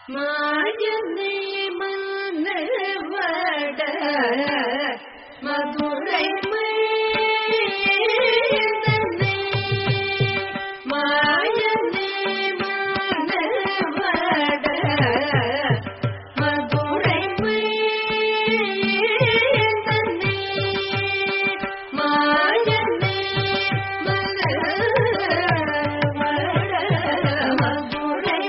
மாயனே மன்னவட மதுரை மைந்தனே மாயனே மன்னவட மதுரை மைந்தனே மாயனே மன்னவட மதுரை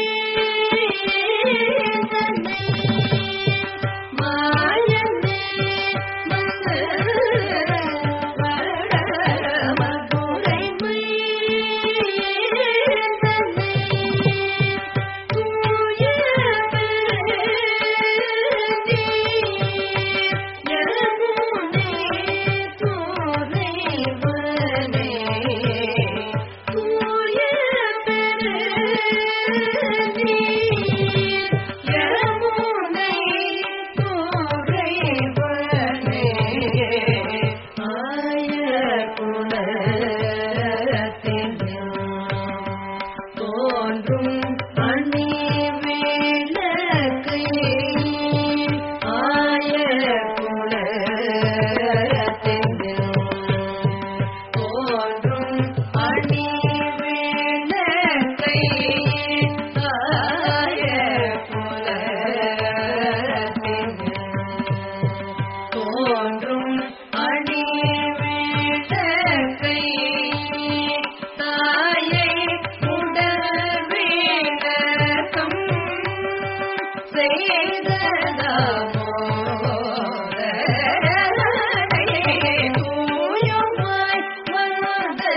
மைந்தனே மாயனே மதுரை தோன்றும் மணி விளக்கு ஆய தோன்றும் மணி விளக்கை ஆய தோன்றும் அடி விளக்கை தாயை உடல் விளக்கம் செய்ததாமோ தூயமாய் வந்து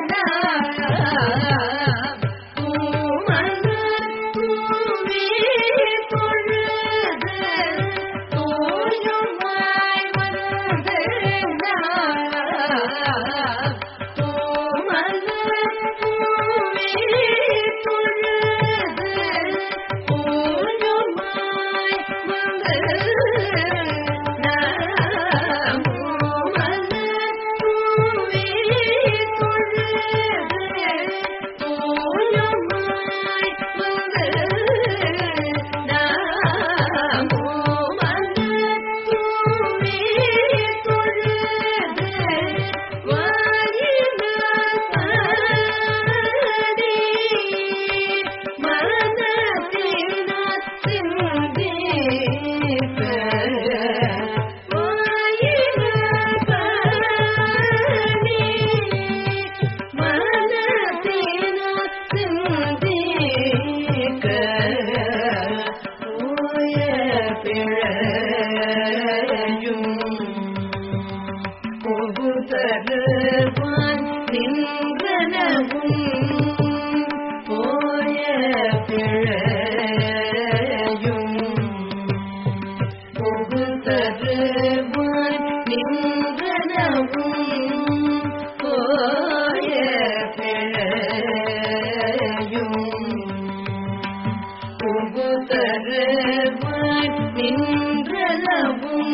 தூமலர் தூவி பொழுது தூயமாய் வந்து தூமலர் தூவி பொழுது தூயமாய் நின்றனவும் போய பிழையும் புகுதருவான் நின்றனவும் போய பிழையும் புகுதருவான் நின்றனவும்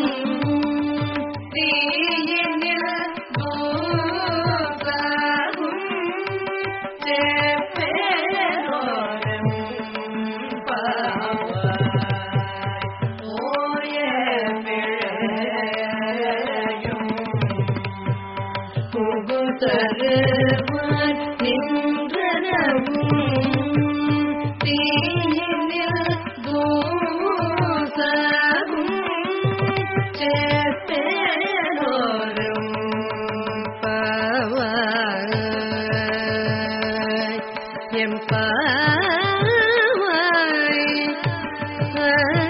தீயினில் தூசாகும் செப்பேரோரம் பாவாய் ஓய பிழையும் புகுதருவான் நின்றனவும் தீயினில் தூசாகும் செப்பேரோரம் பாவாய் எம் பாவாய்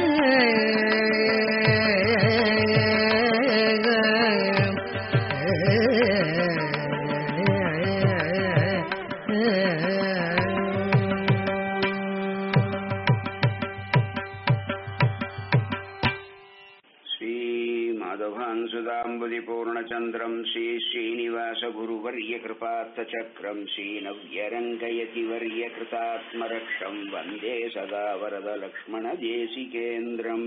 श्रीमाधवांसुदाम्बुदिपूर्णचन्द्रम् श्रीश्रीनिवासगुरुवर्यकृपार्थचक्रम् श्रीनव्यरङ्गयतिवर्यकृतात्मरक्षम् वन्दे सदा वरदलक्ष्मणदेशिकेन्द्रम्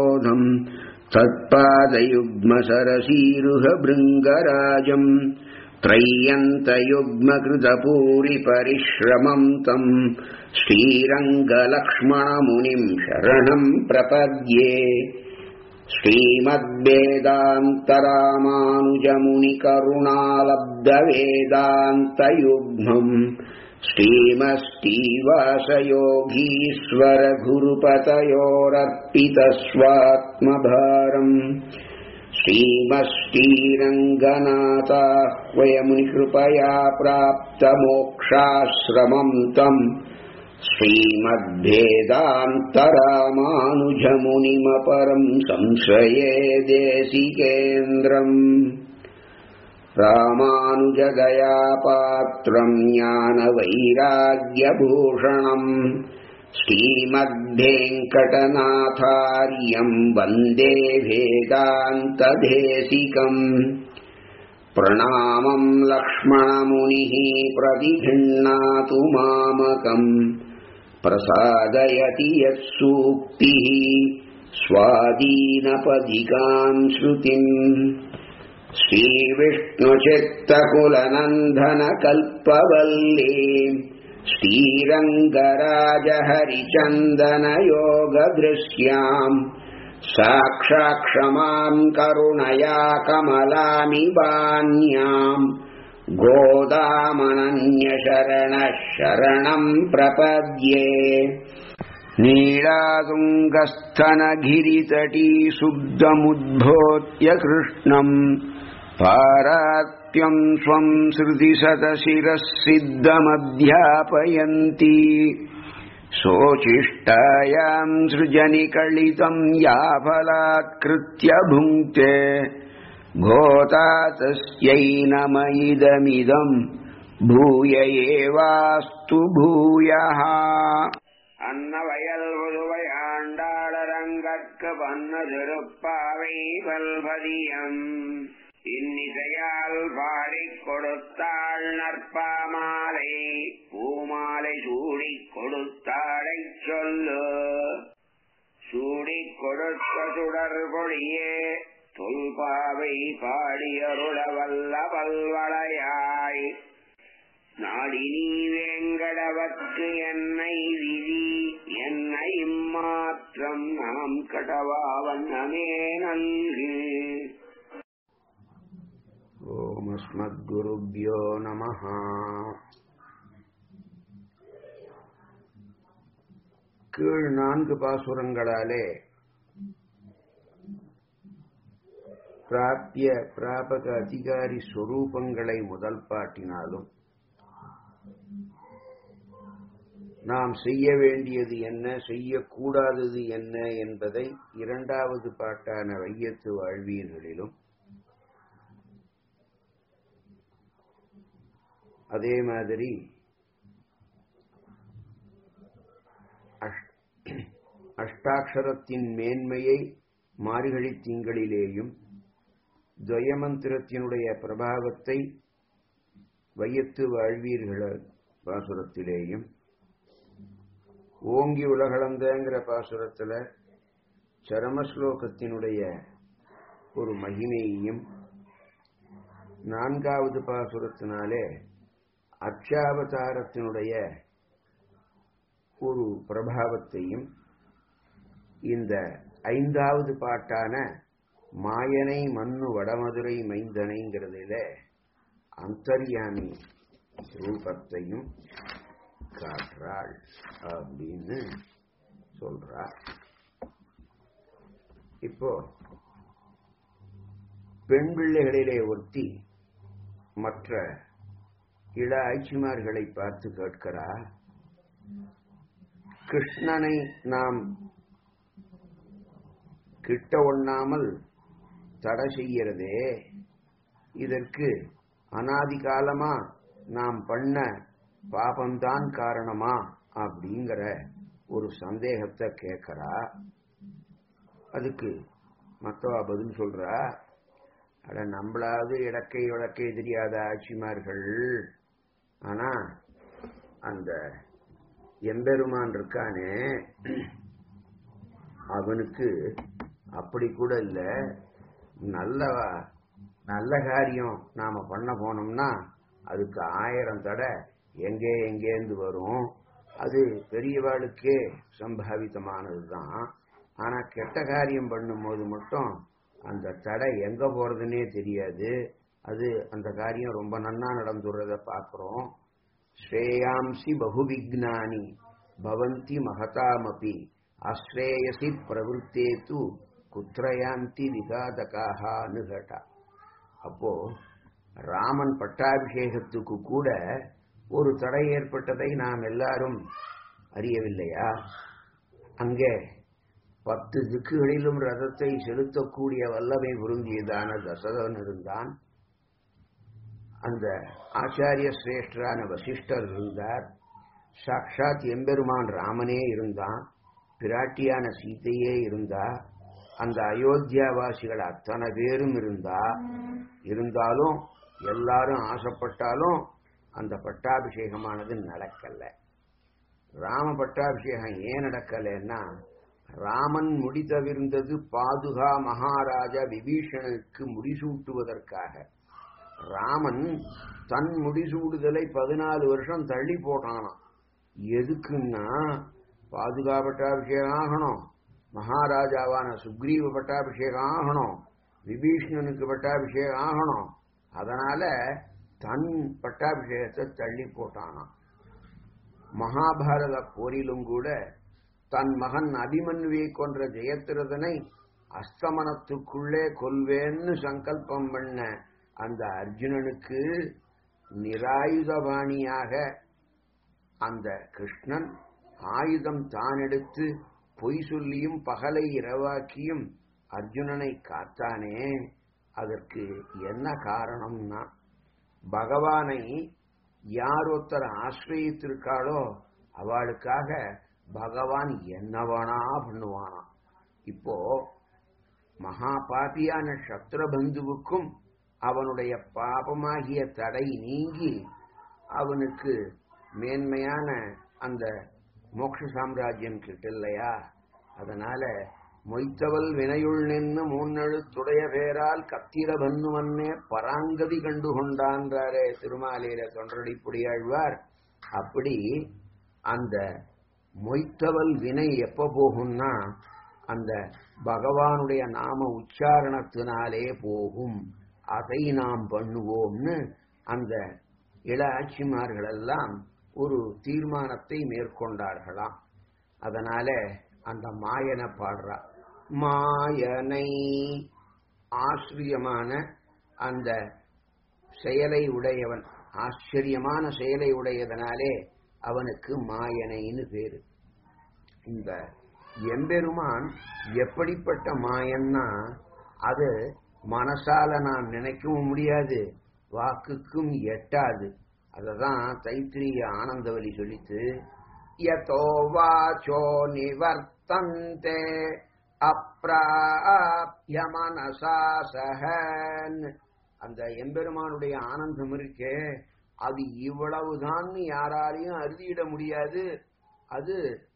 वेदान्तलक्ष्मणमुनीन्द्रकृपात्तबोधम् तत्पादयुग्मसरसीरुहभृङ्गराजम् त्रय्यन्तयुग्मकृतपूरिपरिश्रमम् तम् श्रीरङ्गलक्ष्मणमुनिम् शरणम् प्रपद्ये श्रीमद्वेदान्तरामानुजमुनिकरुणालब्धवेदान्तयुग्मम् श्रीमस्तीवासयोगीश्वरगुरुपतयोरर्पितस्वात्मभारम् श्रीमश्रीरङ्गनाथाह्वयमुनिकृपया प्राप्तमोक्षाश्रमम् तम् श्रीमद्भेदान्तरामानुजमुनिमपरम् संश्रये देशिकेन्द्रम् रामानुजदयापात्रम् ज्ञानवैराग्यभूषणम् श्रीमद्भेङ्कटनाथार्यम् वन्दे भेदान्तदेशिकम् प्रणामम् लक्ष्मणमुनिः प्रतिगृह्णातु मामकम् प्रसादयति यत्सूक्तिः स्वादीनपदिकाम् श्रुतिम् श्रीविष्णुचित्तकुलनन्दनकल्पवल्ली श्रीरङ्गराजहरिचन्दनयोगदृश्याम् साक्षाक्षमाम् करुणया कमलामिवान्याम् गोदामनन्यशरणः शरणम् प्रपद्ये नीलातुङ्गस्थनगिरितटी शुद्धमुद्भोत्य कृष्णम् पारात्यम् स्वम् श्रुतिशतशिरः सिद्धमध्यापयन्ती शोचिष्टायाम् सृजनिकलितम् याफलात्कृत्य भुङ्क्ते घोता तस्यै नम इदमिदम् भूय एवास्तु भूयः அன்னவயல் புதுவை ஆண்டாளரங்கற்கு பன்ன திருப்பாவை பல்பதியம் இன்னிசையால் பாடிக் கொடுத்தாள் நற்பாமாலை பூமாலை சூடிக் கொடுத்தாளைச் சொல்லு சூடிக் கொடுத்த சுடர் பொழியே தொல்பாவை பாடியருள வல்ல பல்வளையாய் நாடினி வேங்கடவற்கு என்னை விதி என்னை மாற்றம் நாம் கடவாவண்ணமே நல்கு ஓம் அஸ்மத்குருபியோ நம கீழ் நான்கு பாசுரங்களாலே பிராப்திய பிராபக அதிகாரி ஸ்வரூபங்களை முதல் பாட்டினாலும் நாம் செய்ய வேண்டியது என்ன செய்யக்கூடாதது என்ன என்பதை இரண்டாவது பாட்டான வையத்து வாழ்வியல்களிலும் அதே மாதிரி அஷ்டாட்சரத்தின் மேன்மையை மார்கழி திங்களிலேயும் துவயமந்திரத்தினுடைய பிரபாவத்தை வையத்து வாழ்வீர்கள் பாசுரத்திலேயும் ஓங்கி உலகளந்தங்கிற பாசுரத்துல சரமஸ்லோகத்தினுடைய ஒரு மகிமையையும் நான்காவது பாசுரத்தினாலே அர்ச்சாவதாரத்தினுடைய ஒரு பிரபாவத்தையும் இந்த ஐந்தாவது பாட்டான மாயனை மண்ணு வடமதுரை மைந்தனைங்கிறதுல அந்தர்யாமி ரூபத்தையும் காட்டுறாள் அப்படின்னு சொல்றார் இப்போ பெண் பிள்ளைகளிலே ஒருத்தி மற்ற இள ஆட்சிமார்களை பார்த்து கேட்கிறார் கிருஷ்ணனை நாம் கிட்ட ஒண்ணாமல் தடை செய்கிறதே இதற்கு அனாதி காலமா நாம் பண்ண பாபம்தான் காரணமா அப்படிங்கிற ஒரு சந்தேகத்தை கேட்கறா அதுக்கு மத்தவா பதில் சொல்றா அட நம்மளாவது இடக்கை வழக்கை தெரியாத ஆட்சிமார்கள் ஆனா அந்த எம்பெருமான் இருக்கானே அவனுக்கு அப்படி கூட இல்ல நல்ல நல்ல காரியம் நாம பண்ண போனோம்னா அதுக்கு ஆயிரம் தடை எங்கே எங்கேந்து வரும் அது பெரியவாளுக்கே சம்பாவிதமானதுதான் ஆனா கெட்ட காரியம் பண்ணும்போது மட்டும் அந்த தடை எங்க போறதுன்னே தெரியாது அது அந்த காரியம் ரொம்ப நன்னா நடந்துடுறத பாக்குறோம் ஸ்ரேயாம்சி பகுவிக்னானி பவந்தி மகதாமபி அஸ்ரேயசி பிரவருத்தே து குத்ரயாந்தி விகாதகான்னு கேட்டா அப்போ ராமன் பட்டாபிஷேகத்துக்கு கூட ஒரு தடை ஏற்பட்டதை நாம் எல்லாரும் அறியவில்லையா அங்கே பத்து திக்குகளிலும் ரதத்தை செலுத்தக்கூடிய வல்லமை பொருந்தியதான தசரதன் இருந்தான் அந்த ஆச்சாரிய சிரேஷ்டரான வசிஷ்டர் இருந்தார் சாக்ஷாத் எம்பெருமான் ராமனே இருந்தான் பிராட்டியான சீதையே இருந்தா அந்த அயோத்தியாவாசிகள் அத்தனை பேரும் இருந்தா இருந்தாலும் எல்லாரும் ஆசைப்பட்டாலும் அந்த பட்டாபிஷேகமானது நடக்கல ராம பட்டாபிஷேகம் ஏன் நடக்கலைன்னா ராமன் முடிதவிருந்தது பாதுகா மகாராஜா விபீஷணனுக்கு முடிசூட்டுவதற்காக ராமன் தன் முடிசூடுதலை பதினாலு வருஷம் தள்ளி போட்டானாம் எதுக்குன்னா பாதுகா பட்டாபிஷேகம் ஆகணும் மகாராஜாவான சுக்ரீவ பட்டாபிஷேகம் ஆகணும் விபீஷ்ணனுக்கு பட்டாபிஷேகம் ஆகணும் அதனால தன் பட்டாபிஷேகத்தை தள்ளி போட்டானாம் மகாபாரத போரிலும் கூட தன் மகன் அபிமன்யுவை கொன்ற ஜெயத்திரதனை அஸ்தமனத்துக்குள்ளே கொல்வேன்னு சங்கல்பம் பண்ண அந்த அர்ஜுனனுக்கு நிராயுதபாணியாக அந்த கிருஷ்ணன் ஆயுதம் தான் எடுத்து பொய் சொல்லியும் பகலை இரவாக்கியும் அர்ஜுனனை காத்தானே அதற்கு என்ன காரணம்னா பகவானை யார் ஒருத்தர் ஆசிரியத்திருக்காளோ அவளுக்காக பகவான் என்னவனா பண்ணுவானாம் இப்போ மகா பாபியான சத்ரபந்துவுக்கும் அவனுடைய பாபமாகிய தடை நீங்கி அவனுக்கு மேன்மையான அந்த மோட்ச சாம்ராஜ்யம் கிட்டில்லையா அதனால மொய்த்தவல் வினையுள் நின்று மூன்னெழுத்துடைய பேரால் கத்திர பன்னுவன்னே பராங்கதி கண்டு கொண்டான்றாரே திருமாலையில தொன்றடிப்புடி ஆழ்வார் அப்படி அந்த மொய்த்தவல் வினை எப்ப போகும்னா அந்த பகவானுடைய நாம உச்சாரணத்தினாலே போகும் அதை நாம் பண்ணுவோம்னு அந்த இள ஆட்சிமார்கள் எல்லாம் ஒரு தீர்மானத்தை மேற்கொண்டார்களாம் அதனால அந்த மாயனை பாடுறா மாயனை ஆச்சரியமான அந்த செயலை உடையவன் ஆச்சரியமான செயலை உடையதனாலே அவனுக்கு மாயனைன்னு பேரு இந்த எம்பெருமான் எப்படிப்பட்ட மாயன்னா அது மனசால நாம் நினைக்கவும் முடியாது வாக்குக்கும் எட்டாது அததான் தைத்திரிய ஆனந்தவலி சொல்லித்து யதோ வாச்சோ நிவர்த்தந்தே அப்ராப்ய மனசா சகன் அந்த எம்பெருமானுடைய ஆனந்தம் இருக்கே அது இவ்வளவுதான் யாராலையும் அறுதியிட முடியாது அது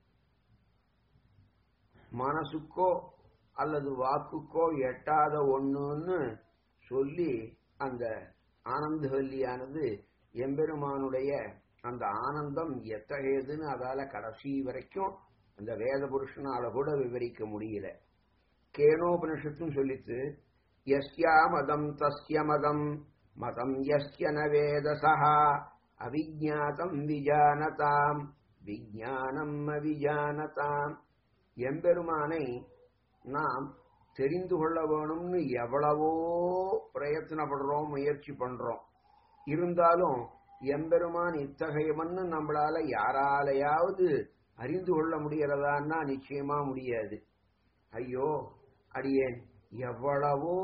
மனசுக்கோ அல்லது வாக்குக்கோ எட்டாத ஒண்ணுன்னு சொல்லி அந்த ஆனந்தவல்லியானது எம்பெருமானுடைய அந்த ஆனந்தம் எத்தகையதுன்னு அதால கடைசி வரைக்கும் அந்த வேத புருஷனால கூட விவரிக்க முடியல கேனோபனிஷத்தும் சொல்லித்து யஸ்யா மதம் தஸ்ய மதம் மதம் யஸ்ய ந வேதசா அவிஜாதம் விஜானதாம் விஜானம் அவிஜானதாம் எம்பெருமானை நாம் தெரிந்து கொள்ள வேணும்னு எவ்வளவோ பிரயத்தனப்படுறோம் முயற்சி பண்றோம் இருந்தாலும் எம்பெருமான் இத்தகையவன்னு நம்மளால யாராலையாவது அறிந்து கொள்ள முடிகிறதான்னா நிச்சயமா முடியாது ஐயோ அடியேன் எவ்வளவோ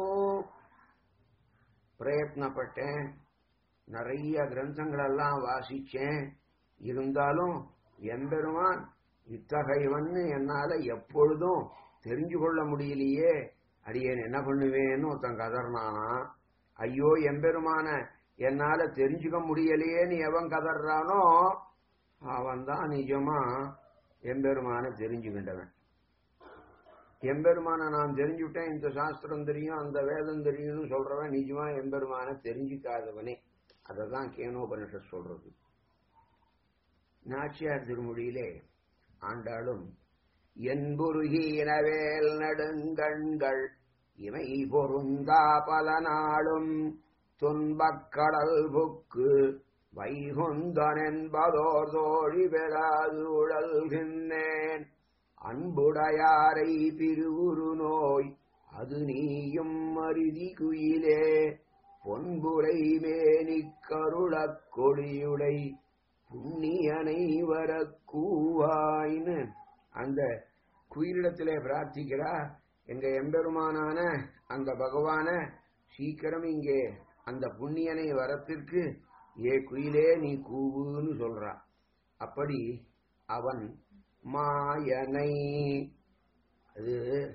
பிரயத்னப்பட்டேன் நிறைய கிரந்தங்களெல்லாம் வாசிச்சேன் இருந்தாலும் எம்பெருமான் இத்தகையவன்னு என்னால எப்பொழுதும் தெரிஞ்சு கொள்ள முடியலையே அடியேன் என்ன பண்ணுவேன்னு ஒருத்தன் கதர்னானா ஐயோ எம்பெருமான என்னால தெரிஞ்சுக்க முடியலையேன்னு எவன் கதறானோ அவன் தான் நிஜமா எம்பெருமான தெரிஞ்சுக்கின்றவன் எம்பெருமான நான் தெரிஞ்சுட்டேன் இந்த சாஸ்திரம் தெரியும் அந்த வேதம் தெரியும்னு சொல்றவன் நிஜமா எம்பெருமான தெரிஞ்சுக்காதவனே அததான் கேனோபனிஷத் சொல்றது நாச்சியார் திருமொழியிலே ஆண்டாளும் என்புருகீனவேல் நடுங்கண்கள் இமை பொருந்தா பல நாளும் துன்பக்கடல் புக்கு வைகுந்தனென்பதோர் தோழி பெறாது உழல்கின்றேன் அன்புடையாரை பிரிவுரு நோய் அது நீயும் மருதி குயிலே பொன்புரை மேனிக் கருளக் கொடியுடை புண்ணியனை வரக் கூவாய்னு அந்த குயிலிடத்திலே பிரார்த்திக்கிறா எங்க எம்பெருமானான அந்த பகவான சீக்கிரம் இங்கே அந்த புண்ணியனை வரத்திற்கு ஏ குயிலே நீ கூவுன்னு சொல்றா அப்படி அவன் மாயனை அது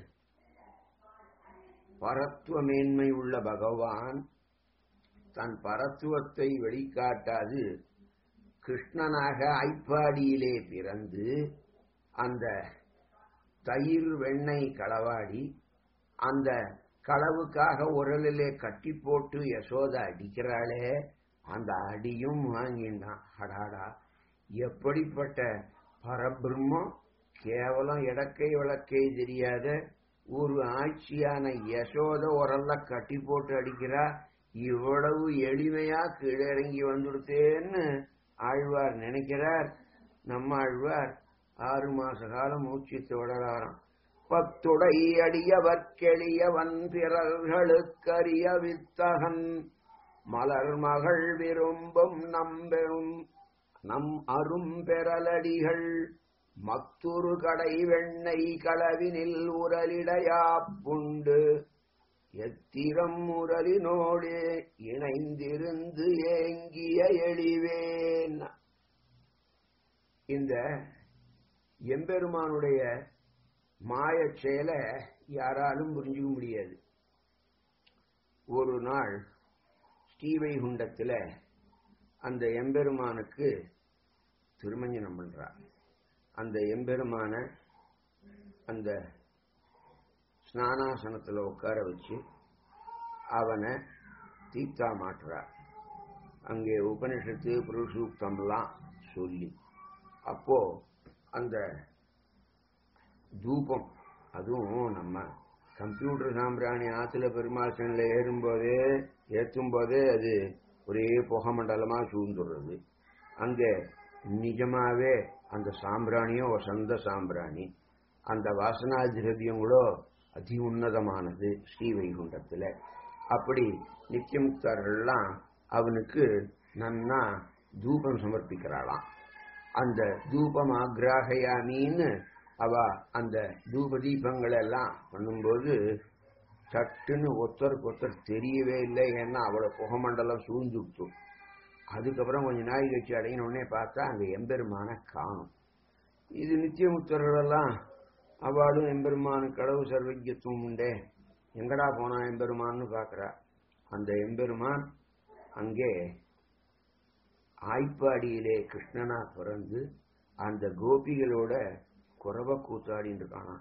பரத்துவ மேன்மை உள்ள பகவான் தன் பரத்துவத்தை வெளிக்காட்டாது கிருஷ்ணனாக ஐப்பாடியிலே பிறந்து அந்த தயிர் வெண்ணெய் களவாடி அந்த களவுக்காக உரலிலே கட்டி போட்டு யசோத அடிக்கிறாளே அந்த அடியும் வாங்கினான் அடாடா எப்படிப்பட்ட பரபிரம்மம் கேவலம் இடக்கை விளக்கை தெரியாத ஒரு ஆட்சியான யசோத உரல்ல கட்டி போட்டு அடிக்கிறா இவ்வளவு எளிமையா கீழே இறங்கி வந்துடுத்தேன்னு ஆழ்வார் நினைக்கிறார் நம்ம ஆழ்வார் ஆறு மாச காலம் மூச்சித்து விடலாராம் பத்துடை அடியவர்க்கெளியவன் பிறர்களுக்கரிய வித்தகன் மலர் மகள் விரும்பும் நம்பெரும் நம் அரும் பெறலடிகள் மத்துரு கடை வெண்ணெய் களவினில் உரலிடையாப்புண்டு எத்திரம் உரலினோடு இணைந்திருந்து ஏங்கிய எளிவேன் இந்த எம்பெருமானுடைய மாயச் செயலை யாராலும் புரிஞ்சுக்க முடியாது ஒரு நாள் ஸ்ரீவைகுண்டத்துல அந்த எம்பெருமானுக்கு திருமஞ்சனம் பண்றார் அந்த எம்பெருமான அந்த ஸ்நானாசனத்துல உட்கார வச்சு அவனை தீர்த்தா மாட்டுறார் அங்கே உபனிஷத்து புருஷூக்தம்லாம் சொல்லி அப்போ அந்த தூபம் அதுவும் நம்ம கம்ப்யூட்டர் சாம்பிராணி ஆத்துல பெருமாசனில் ஏறும்போதே ஏற்றும் போதே அது ஒரே புகை மண்டலமா சூழ்ந்துடுறது அங்க நிஜமாவே அந்த சாம்பிராணியும் வசந்த சாம்பிராணி அந்த வாசனா திரவியம் கூட அதி உன்னதமானது ஸ்ரீ வைகுண்டத்துல அப்படி நித்தியமுக்தர்கள்லாம் அவனுக்கு நன்னா தூபம் சமர்ப்பிக்கிறாளாம் அந்த தூபம் ஆக்ராகையாமின்னு அவ அந்த தூப தீபங்கள் எல்லாம் பண்ணும்போது சட்டுன்னு ஒருத்தருக்கு ஒருத்தர் தெரியவே இல்லை ஏன்னா அவளை புகமண்டலம் சூழ்ந்துட்டு அதுக்கப்புறம் கொஞ்ச நாள் கட்சி அடையினோடனே பார்த்தா அங்க எம்பெருமான காணும் இது நித்தியமுத்தர்களெல்லாம் அவளும் எம்பெருமான கடவு சர்வஜத்துவம் உண்டே எங்கடா போனா எம்பெருமான்னு பாக்குறா அந்த எம்பெருமான் அங்கே ஆய்ப்பாடியிலே கிருஷ்ணனா பிறந்து அந்த கோபிகளோட குறவ கூத்தாடின்னு இருக்கானா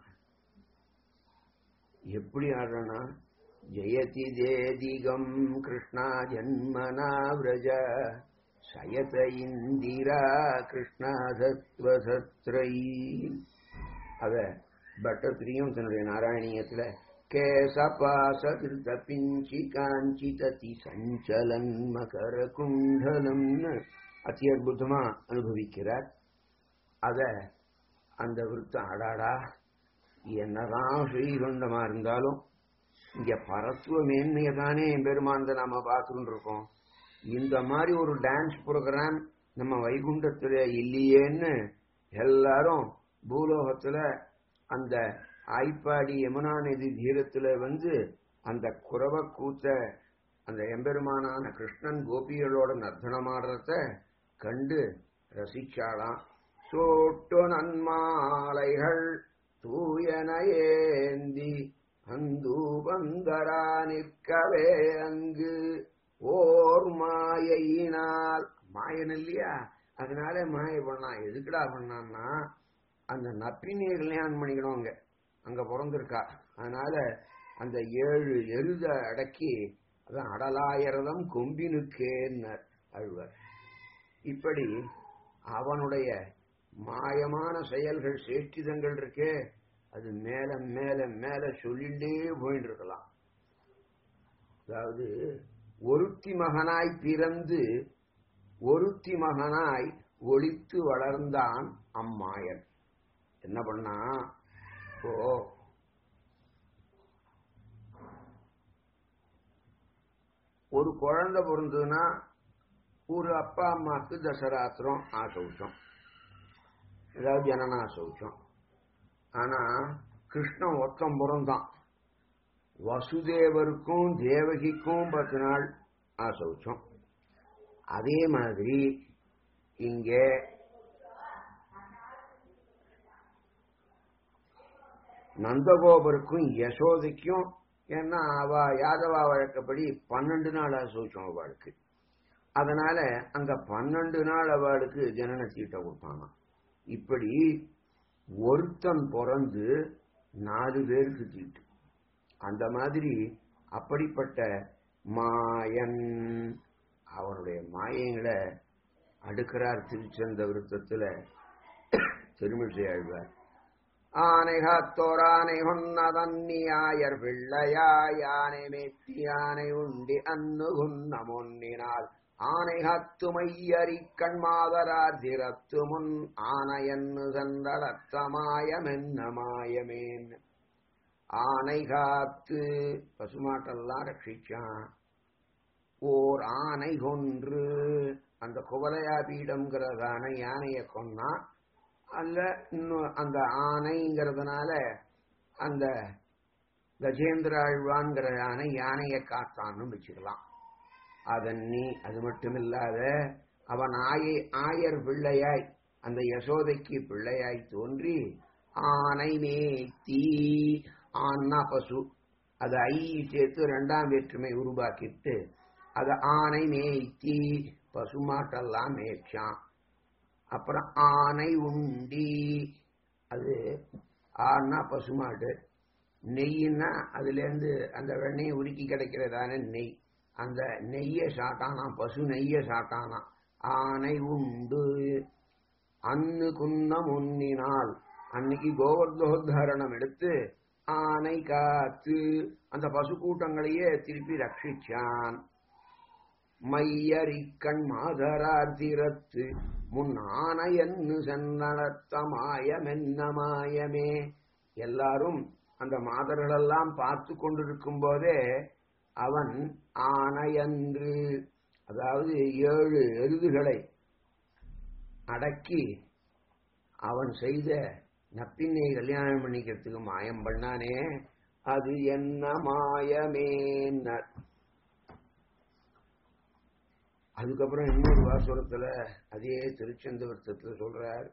எப்படி ஆடுறானா ஜெயதி தேதிகம் கிருஷ்ணா ஜன்மனா விரஜ சயத இந்திரா கிருஷ்ணா சத்வசத்ரை அத பட்டத்திரியும் தன்னுடைய நாராயணியத்துல கேசபாசகிருத பிஞ்சி காஞ்சிததி சஞ்சலன் மகர குண்டலம்னு அதி அற்புதமா அனுபவிக்கிறார் அத அந்த விருத்தம் அடாடா என்னதான் ஸ்ரீகண்டமா இருந்தாலும் இங்க பரத்துவ மேன்மையை தானே பெருமானத நாம பார்த்துட்டு இருக்கோம் இந்த மாதிரி ஒரு டான்ஸ் ப்ரோக்ராம் நம்ம வைகுண்டத்துல இல்லையேன்னு எல்லாரும் பூலோகத்துல அந்த ஆய்ப்பாடி யமுனா நதி தீரத்துல வந்து அந்த குறவ கூத்த அந்த எம்பெருமானான கிருஷ்ணன் கோபிகளோட நர்த்தனமாடுறத கண்டு ரசிச்சாளாம் சோட்டு நன்மாலைகள் தூயன ஏந்தி அந்தூபந்தரா நிற்கவே அங்கு ஓர் மாயையினால் மாயன் இல்லையா அதனால மாய பண்ணான் எதுக்குடா பண்ணான்னா அந்த நப்பி நீர் கல்யாணம் பண்ணிக்கணும் அங்க அங்க பிறந்திருக்கா அதனால அந்த ஏழு எருத அடக்கி அதான் அடலாயிரதம் கொம்பினுக்கேன்னர் அழுவர் இப்படி அவனுடைய மாயமான செயல்கள் சேஷ்டிதங்கள் இருக்கே அது மேல மேல மேல சொல்லிண்டே போயிட்டு இருக்கலாம் அதாவது ஒருத்தி மகனாய் பிறந்து ஒருத்தி மகனாய் ஒளித்து வளர்ந்தான் அம்மாயன் என்ன பண்ணா இப்போ ஒரு குழந்தை பிறந்ததுன்னா ஒரு அப்பா அம்மாவுக்கு தசராத்திரம் ஆசௌச்சம் ஏதாவது ஜனன ஆசௌச்சம் ஆனா கிருஷ்ணன் ஒத்தம் பிறந்தான் வசுதேவருக்கும் தேவகிக்கும் பத்து நாள் ஆசௌச்சம் அதே மாதிரி இங்கே நந்தகோபருக்கும் யசோதைக்கும் ஏன்னா அவ யாதவா வழக்கப்படி பன்னெண்டு நாள் ஆசௌச்சம் அவளுக்கு அதனால அங்க பன்னெண்டு நாள் அவளுக்கு ஜனன தீட்டை கொடுப்பாங்க இப்படி ஒருத்தன் பிறந்து நாலு பேருக்கு தீட்டு அந்த மாதிரி அப்படிப்பட்ட மாயன் அவனுடைய மாயங்களை அடுக்கிறார் திருச்சந்த விருத்தத்துல திருமிசை ஆழ்வார் ஆனை காத்தோரானை கொன்னதன்னியாயர் பிள்ளையாய் யானை மேத்தி யானை உண்டி அன்னு குன்ன முன்னினால் ஆனை காத்து மையறி கண்மாதரார் திறத்து முன் ஆனையன்னு சென்றடத்த மாயமென்ன மாயமேன் ஆனை காத்து பசுமாட்டெல்லாம் ரட்சிச்சான் ஓர் ஆனை கொன்று அந்த குவலையா பீடம்ங்கிறதான யானையை கொன்னா அல்ல இன்னும் அந்த ஆனைங்கிறதுனால அந்த கஜேந்திர ஆழ்வான்கிற யானை யானையை காத்தான்னு வச்சுக்கலாம் அதன் நீ அது மட்டும் இல்லாத அவன் ஆயை ஆயர் பிள்ளையாய் அந்த யசோதைக்கு பிள்ளையாய் தோன்றி ஆனை மேத்தி ஆன்னா பசு அது ஐ சேர்த்து ரெண்டாம் வேற்றுமை உருவாக்கிட்டு அது ஆனை மேய்த்தி பசுமாட்டெல்லாம் மேய்ச்சான் அப்புறம் ஆனை உண்டி அது ஆனா பசுமாடு நெய்னா அதுல இருந்து அந்த வெண்ணெயை உருக்கி கிடைக்கிறதான நெய் அந்த நெய்ய சாட்டானா பசு நெய்ய சாட்டானா ஆனை உண்டு அன்னு குன்னம் உன்னினால் அன்னைக்கு கோவர்தோத்தாரணம் எடுத்து ஆனை காத்து அந்த பசு கூட்டங்களையே திருப்பி ரட்சிச்சான் மையரிக்கண் மாதரார்த்திரத்து முன் ஆனையன்னு சென்னடத்த மாயமென்ன மாயமே எல்லாரும் அந்த மாதர்களெல்லாம் பார்த்து கொண்டிருக்கும் போதே அவன் ஆனையன்று அதாவது ஏழு எருதுகளை அடக்கி அவன் செய்த நப்பின்னை கல்யாணம் பண்ணிக்கிறதுக்கு மாயம் பண்ணானே அது என்ன மாயமேன்னர் அதுக்கப்புறம் இன்னொரு வாசகத்துல அதே திருச்செந்தவர்த்தத்துல சொல்றார்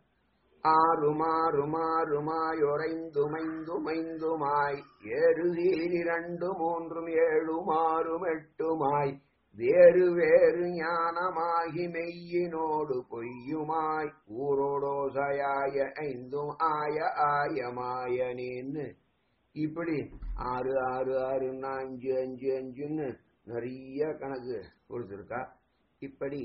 ஆறுமாறுமாறுமாயொரைந்துமைந்துமைந்துமாய் ஏறுதீர் இரண்டு மூன்றும் ஏழுமாறும் எட்டுமாய் வேறு வேறு ஞானமாகி மெய்யினோடு பொய்யுமாய் ஊரோடோசையாய ஐந்தும் ஆய ஆயமாயனேன்னு இப்படி ஆறு ஆறு ஆறுன்னா அஞ்சு அஞ்சு அஞ்சுன்னு நிறைய கணக்கு கொடுத்துருக்கா இப்படி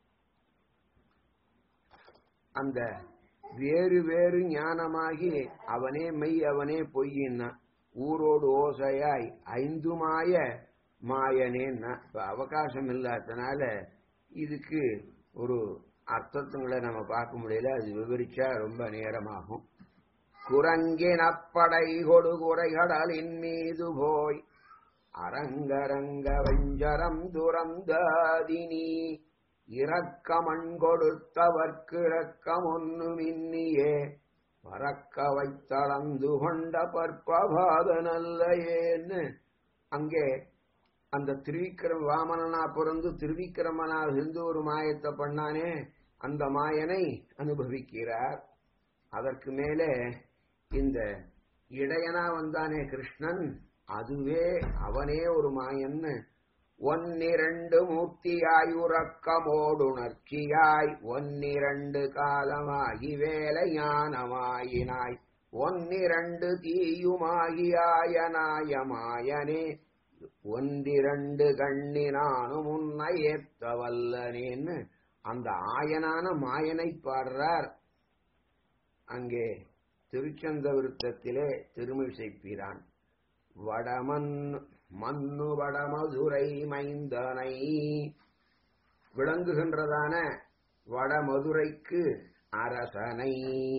அந்த வேறு வேறு ஞானமாகி அவனே மெய் அவனே பொய்யின்னா ஊரோடு ஓசையாய் ஐந்துமாய மாயனேன்னா இப்ப அவகாசம் இல்லாதனால இதுக்கு ஒரு அர்த்தத்துங்களை நம்ம பார்க்க முடியல அது விவரிச்சா ரொம்ப நேரமாகும் குரங்கினப்படை கொடு குறைகடலின் மீது போய் அரங்கரங்க வஞ்சரம் துறந்தாதினி இரக்கமண் கொடுத்தவர்க்கு இரக்கம் ஒன்னுமின்னியே பறக்க வைத்தளந்து கொண்ட பற்பபாத நல்லேன்னு அங்கே அந்த திருவிக்கிரம் வாமனனா பிறந்து திருவிக்கிரமனா இருந்து ஒரு மாயத்தை பண்ணானே அந்த மாயனை அனுபவிக்கிறார் அதற்கு மேலே இந்த இடையனா வந்தானே கிருஷ்ணன் அதுவே அவனே ஒரு மாயன்னு ஒன்னிரண்டு மூர்த்தியாய் உறக்கமோடுணர்ச்சியாய் ஒன்னிரண்டு காலமாகி வேலை ஞானமாயினாய் ஒன்னிரண்டு தீயுமாகியாயனாய மாயனே ஒன்றிரண்டு கண்ணினானும் உன்னை ஏத்த வல்லனேன்னு அந்த ஆயனான மாயனை பாடுறார் அங்கே திருச்சந்த விருத்தத்திலே திருமிசைப்பிரான் வடமன் மண்ணு வடமதுரை மைந்தனை விளங்குகின்றதான வடமதுரைக்கு அரசனை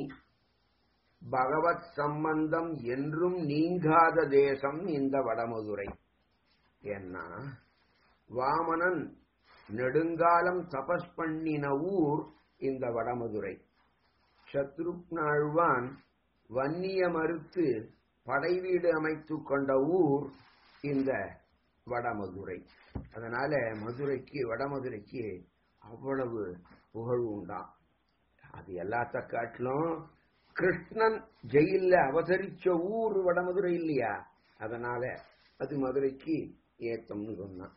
பகவத் சம்பந்தம் என்றும் நீங்காத தேசம் இந்த வடமதுரை என்ன வாமனன் நெடுங்காலம் தபஸ் பண்ணின ஊர் இந்த வடமதுரை சத்ருப்னாழ்வான் வன்னிய மறுத்து படைவீடு அமைத்துக் கொண்ட ஊர் இந்த வடமதுரை அதனால மதுரைக்கு வடமதுரைக்கு அவ்வளவு புகழ் உண்டாம் அது எல்லாத்த காட்டிலும் கிருஷ்ணன் ஜெயில்ல அவதரிச்ச ஊர் வடமதுரை இல்லையா அதனால அது மதுரைக்கு ஏத்தம்னு சொன்னான்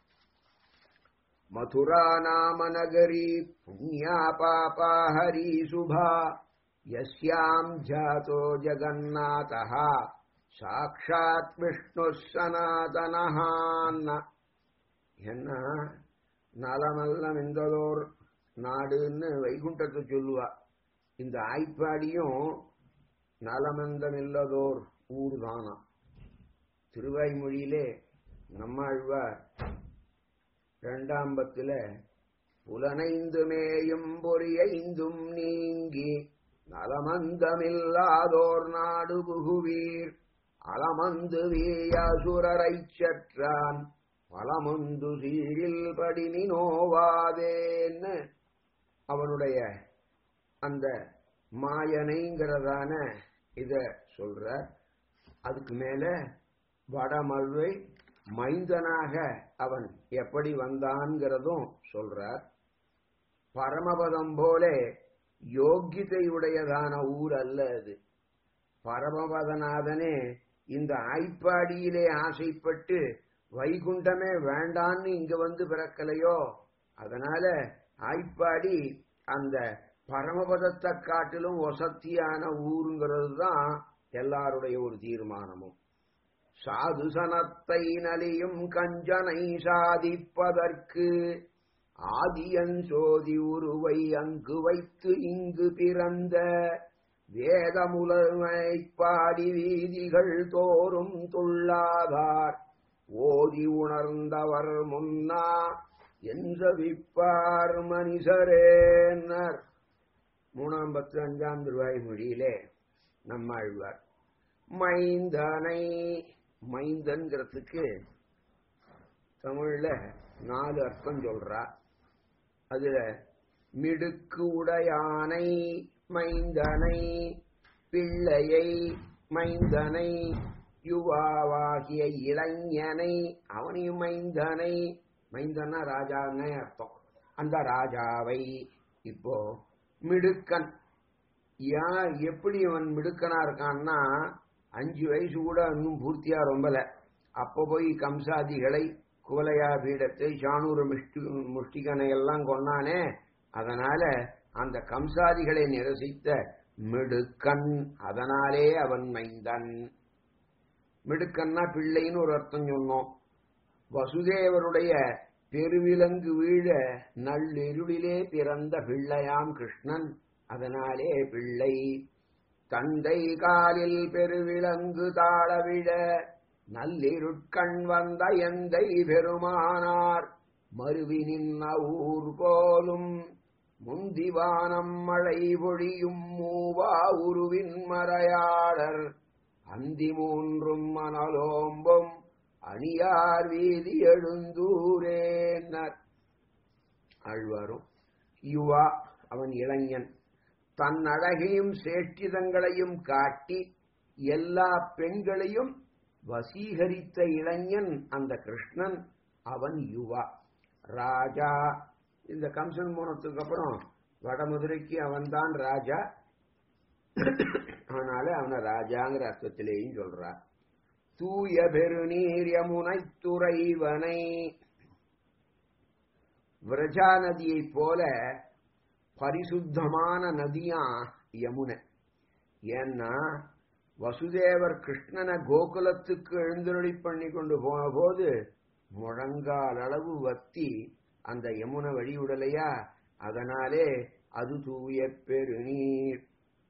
மதுரா நாம நகரி புண்ணியா பாபா ஹரி சுபா யஸ்யாம் ஜாதோ ஜகநாதः சாட்சாத் விஷ்ணு சனாதனஹான் என்ன நலமல்லம் இந்ததோர் நாடுன்னு வைகுண்டத்தை சொல்லுவா இந்த ஆய்ப்பாடியும் நலமந்தம் இல்லதோர் ஊர் தானா திருவாய்மொழியிலே நம்மாழ்வார் இரண்டாம் பத்துல புலனைந்து மேயும் பொறியைந்தும் நீங்கி நலமந்தமில்லாதோர் நாடு புகுவீர் அலமந்து வீயசுரரைச் சற்றான் பலமுந்து சீரில் படினி நோவாதேன்னு அவனுடைய அந்த மாயனைங்கிறதான இத சொல்ற அதுக்கு மேல வடமழுவை மைந்தனாக அவன் எப்படி வந்தான்கிறதும் சொல்றார் பரமபதம் போல யோக்கியதையுடையதான ஊர் அல்ல அது பரமபதநாதனே இந்த ஆய்ப்பாடியிலே ஆசைப்பட்டு வைகுண்டமே வேண்டான்னு இங்க வந்து பிறக்கலையோ அதனால ஆய்ப்பாடி அந்த பரமபதத்தை காட்டிலும் வசத்தியான ஊருங்கிறது தான் எல்லாருடைய ஒரு தீர்மானமும் சாது சனத்தை நலியும் கஞ்சனை சாதிப்பதற்கு ஆதியன் சோதி உருவை அங்கு வைத்து இங்கு பிறந்த வேதமுலமை பாடி வீதிகள் தோறும் துள்ளாதார் ஓதி உணர்ந்தவர் முன்னா என்றவிப்பார் மனிதரேனர் மூணாம் பத்து அஞ்சாம் திருவாய் மொழியிலே நம்மாழ்வார் மைந்தனை மைந்தன்கிறதுக்கு தமிழ்ல நாலு அர்த்தம் சொல்றா அதுல மிடுக்கு உடையானை மைந்தனை பிள்ளையை மைந்தனை யுவாவாகிய இளைஞனை அவனையும் மைந்தனை மைந்தனா ராஜான்னு அர்த்தம் அந்த ராஜாவை இப்போ மிடுக்கன் யார் எப்படி அவன் மிடுக்கனா இருக்கான்னா அஞ்சு வயசு கூட இன்னும் பூர்த்தியா ரொம்பல அப்ப போய் கம்சாதிகளை குவலையா பீடத்தை சாணூர முஷ்டி முஷ்டிகனை எல்லாம் கொண்டானே அதனால அந்த கம்சாதிகளை நிரசித்த மிடுக்கன் அதனாலே அவன் மைந்தன் மிடுக்கன்னா பிள்ளைன்னு ஒரு அர்த்தம் சொன்னோம் வசுதேவருடைய பெருவிலங்கு வீழ நள்ளிருளிலே பிறந்த பிள்ளையாம் கிருஷ்ணன் அதனாலே பிள்ளை தந்தை காலில் பெருவிலங்கு தாழவிழ நல்லிருட்கண் வந்த எந்தை பெருமானார் மருவி நின்ன ஊர் போலும் முந்திவானம் மழை பொழியும் மூவா உருவின் மறையாளர் அந்தி மூன்றும் மணலோம்பும் அணியார் வீதி எழுந்தூரேனர் ஆழ்வாரும் யுவா அவன் இளைஞன் தன் அழகையும் சேஷ்டிதங்களையும் காட்டி எல்லா பெண்களையும் வசீகரித்த இளைஞன் அந்த கிருஷ்ணன் அவன் யுவா ராஜா இந்த கம்சன் போனதுக்கு அப்புறம் வடமதுரைக்கு அவன்தான் ராஜா அதனால அவனை ராஜாங்கிற அர்த்தத்திலேயும் சொல்றார் தூய பெருநீர் யமுனை துறைவனை விரஜா நதியைப் போல பரிசுத்தமான நதியா யமுனை ஏன்னா வசுதேவர் கிருஷ்ணனை கோகுலத்துக்கு எழுந்தருளி பண்ணி கொண்டு போன போது முழங்கால் அளவு வத்தி அந்த யமுனை வழியுடலையா அதனாலே அது தூய பெருநீர்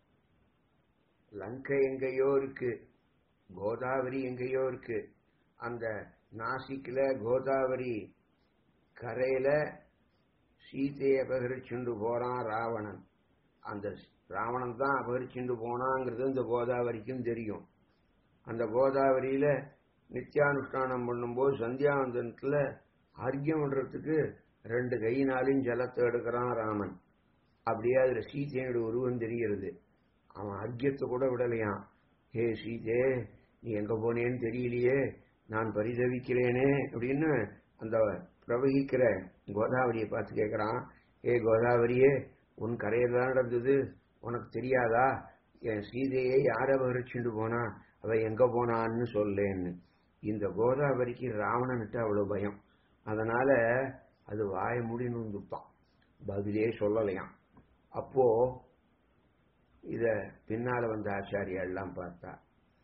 லங்கை எங்கேயோ இருக்கு கோதாவரி எங்கேயோ இருக்கு அந்த நாசிக்ல கோதாவரி கரையில சீதையை அபகரிச்சுண்டு போறான் ராவணன் அந்த ராவணன் தான் அபகரிச்சுண்டு போனாங்கிறது இந்த கோதாவரிக்கும் தெரியும் அந்த கோதாவரியில நித்தியானுஷ்டானம் பண்ணும்போது சந்தியாவந்தனத்துல அர்க்கியம் பண்றதுக்கு ரெண்டு கையினாலையும் ஜலத்தை எடுக்கிறான் ராமன் அப்படியே அதுல சீதையோட உருவம் தெரிகிறது அவன் அர்க்கியத்தை கூட விடலையாம் ஹே சீதே நீ எங்க போனேன்னு தெரியலையே நான் பரிதவிக்கிறேனே அப்படின்னு அந்த பிரவகிக்கிற கோதாவரியை பார்த்து கேட்கறான் ஏ கோதாவரியே உன் கரையில் தான் நடந்தது உனக்கு தெரியாதா என் சீதையை யார அபகரிச்சுட்டு போனா அவ எங்க போனான்னு சொல்லேன்னு இந்த கோதாவரிக்கு ராவணன்ட்டு அவ்வளவு பயம் அதனால அது வாய மூடி நுந்துப்பான் பதிலே சொல்லலையாம் அப்போ இத பின்னால வந்த ஆச்சாரியா எல்லாம் பார்த்தா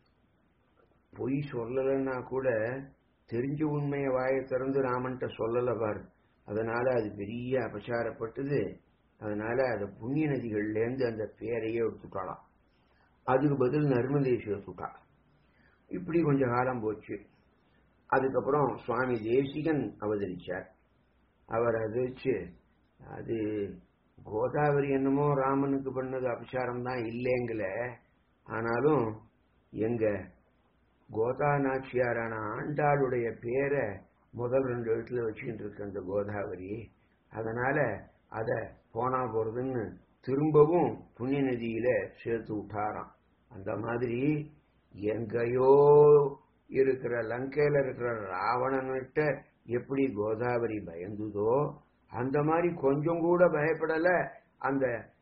பொய் சொல்லலைன்னா கூட தெரிஞ்ச உண்மையை வாயை திறந்து ராமன்ட்ட சொல்லல பாரு அதனால அது பெரிய அபச்சாரப்பட்டது அதனால அந்த புண்ணிய நதிகள்லேருந்து அந்த பேரையே எடுத்துட்டாளாம் அதுக்கு பதில் நர்மதையை சேர்த்துட்டா இப்படி கொஞ்ச காலம் போச்சு அதுக்கப்புறம் சுவாமி தேசிகன் அவதரிச்சார் அவர் அதை வச்சு அது கோதாவரி என்னமோ ராமனுக்கு பண்ணது அபச்சாரம் தான் இல்லைங்கள ஆனாலும் எங்க கோதா நாச்சியாரான ஆண்டாளுடைய பேரை முதல் ரெண்டு எழுத்துல வச்சுக்கிட்டு இருக்கு அந்த கோதாவரி அதனால அத போனா போறதுன்னு திரும்பவும் புண்ணிய நதியில சேர்த்து விட்டாராம் அந்த மாதிரி எங்கேயோ இருக்கிற லங்கையில இருக்கிற ராவணன்கிட்ட எப்படி கோதாவரி பயந்துதோ அந்த மாதிரி கொஞ்சம் கூட பயப்படல அந்த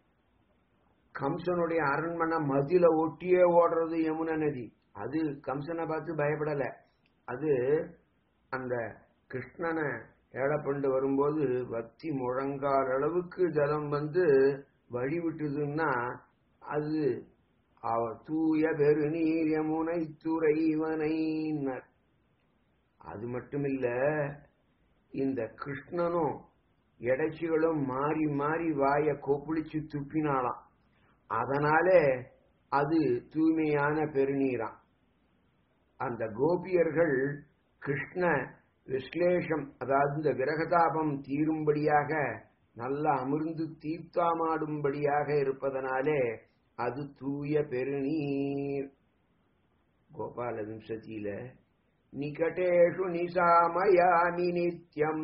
கம்சனுடைய அரண்மனை மதில ஒட்டியே ஓடுறது யமுனா நதி அது கம்சனை பார்த்து பயப்படல அது அந்த கிருஷ்ணனை ஏழப்பண்டு வரும்போது வத்தி முழங்கால் அளவுக்கு ஜலம் வந்து வழி விட்டுதுன்னா அது அவ தூய பெருநீர் யமுனை துறைவனைன்னர் அது மட்டுமில்ல இந்த கிருஷ்ணனும் எடைச்சிகளும் மாறி மாறி வாய கொப்புளிச்சு துப்பினாலாம் அதனாலே அது தூய்மையான பெருநீராம் அந்த கோபியர்கள் கிருஷ்ண விஸ்லேஷம் அதாவது இந்த விரகதாபம் தீரும்படியாக நல்லா அமிர்ந்து தீர்த்தாமாடும்படியாக இருப்பதனாலே அது தூய பெருநீர் கோபால விம்சதியில நிகட்டேஷு நிசாமயாமி நித்யம்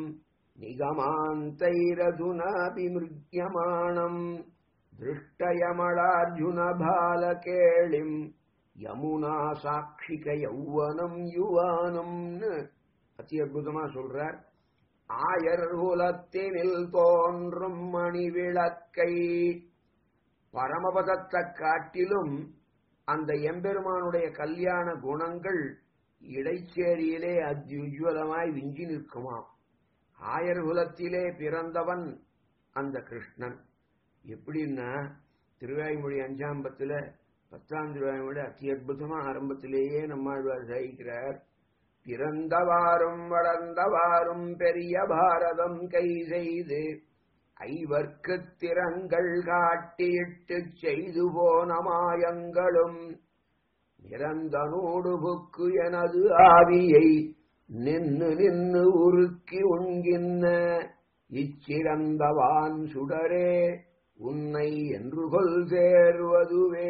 நிகமாந்தைரதுனாபிமிருக்யமாணம் திருஷ்டயமளார்ஜுன பாலகேளிம் யமுனா சாட்சிக யௌவனம் யுவானம்னு அதி அற்புதமா சொல்றார் ஆயர் குலத்தினில் தோன்றும் மணி விளக்கை பரமபதத்தை காட்டிலும் அந்த எம்பெருமானுடைய கல்யாண குணங்கள் இடைச்சேரியிலே அத்யுஜ்வலமாய் விஞ்சி நிற்குமாம் ஆயர் குலத்திலே பிறந்தவன் அந்த கிருஷ்ணன் எப்படின்னா திருவாய்மொழி அஞ்சாம் பத்துல பத்தாம் திருவாய்மொழி அதி அற்புதமா ஆரம்பத்திலேயே நம்மாழ்வார் சாதிக்கிறார் பிறந்தவாறும் வளர்ந்தவாறும் பெரிய பாரதம் கை செய்து ஐவர்க்கு திறங்கள் காட்டியிட்டு செய்து போன மாயங்களும் நிறந்த நூடுபுக்கு எனது ஆவியை நின்னு நின்னு உருக்கி உண்கின்ற இச்சிறந்தவான் சுடரே உன்னை என்று கொல் சேர்வதுவே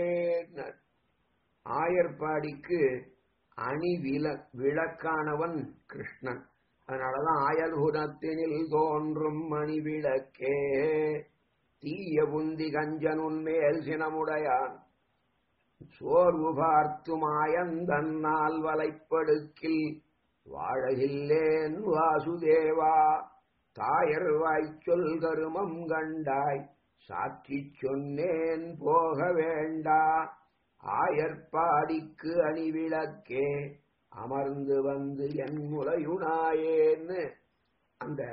ஆயர்பாடிக்கு அணி வில விளக்கானவன் கிருஷ்ணன் அதனாலதான் ஆயல் குணத்தினில் தோன்றும் மணி விளக்கே தீய புந்தி கஞ்சனுன் மேல் சினமுடையான் சோர்வு பார்த்து மாயந்தன்னால் வலைப்படுக்கில் வாழகில்லேன் வாசுதேவா தாயர் வாய்ச்சொல் கருமம் கண்டாய் சாற்றிச் சொன்னேன் போக வேண்டா ஆயர்பாடிக்கு அணிவிளக்கே அமர்ந்து வந்து என் முலையுணாயேன்னு அந்த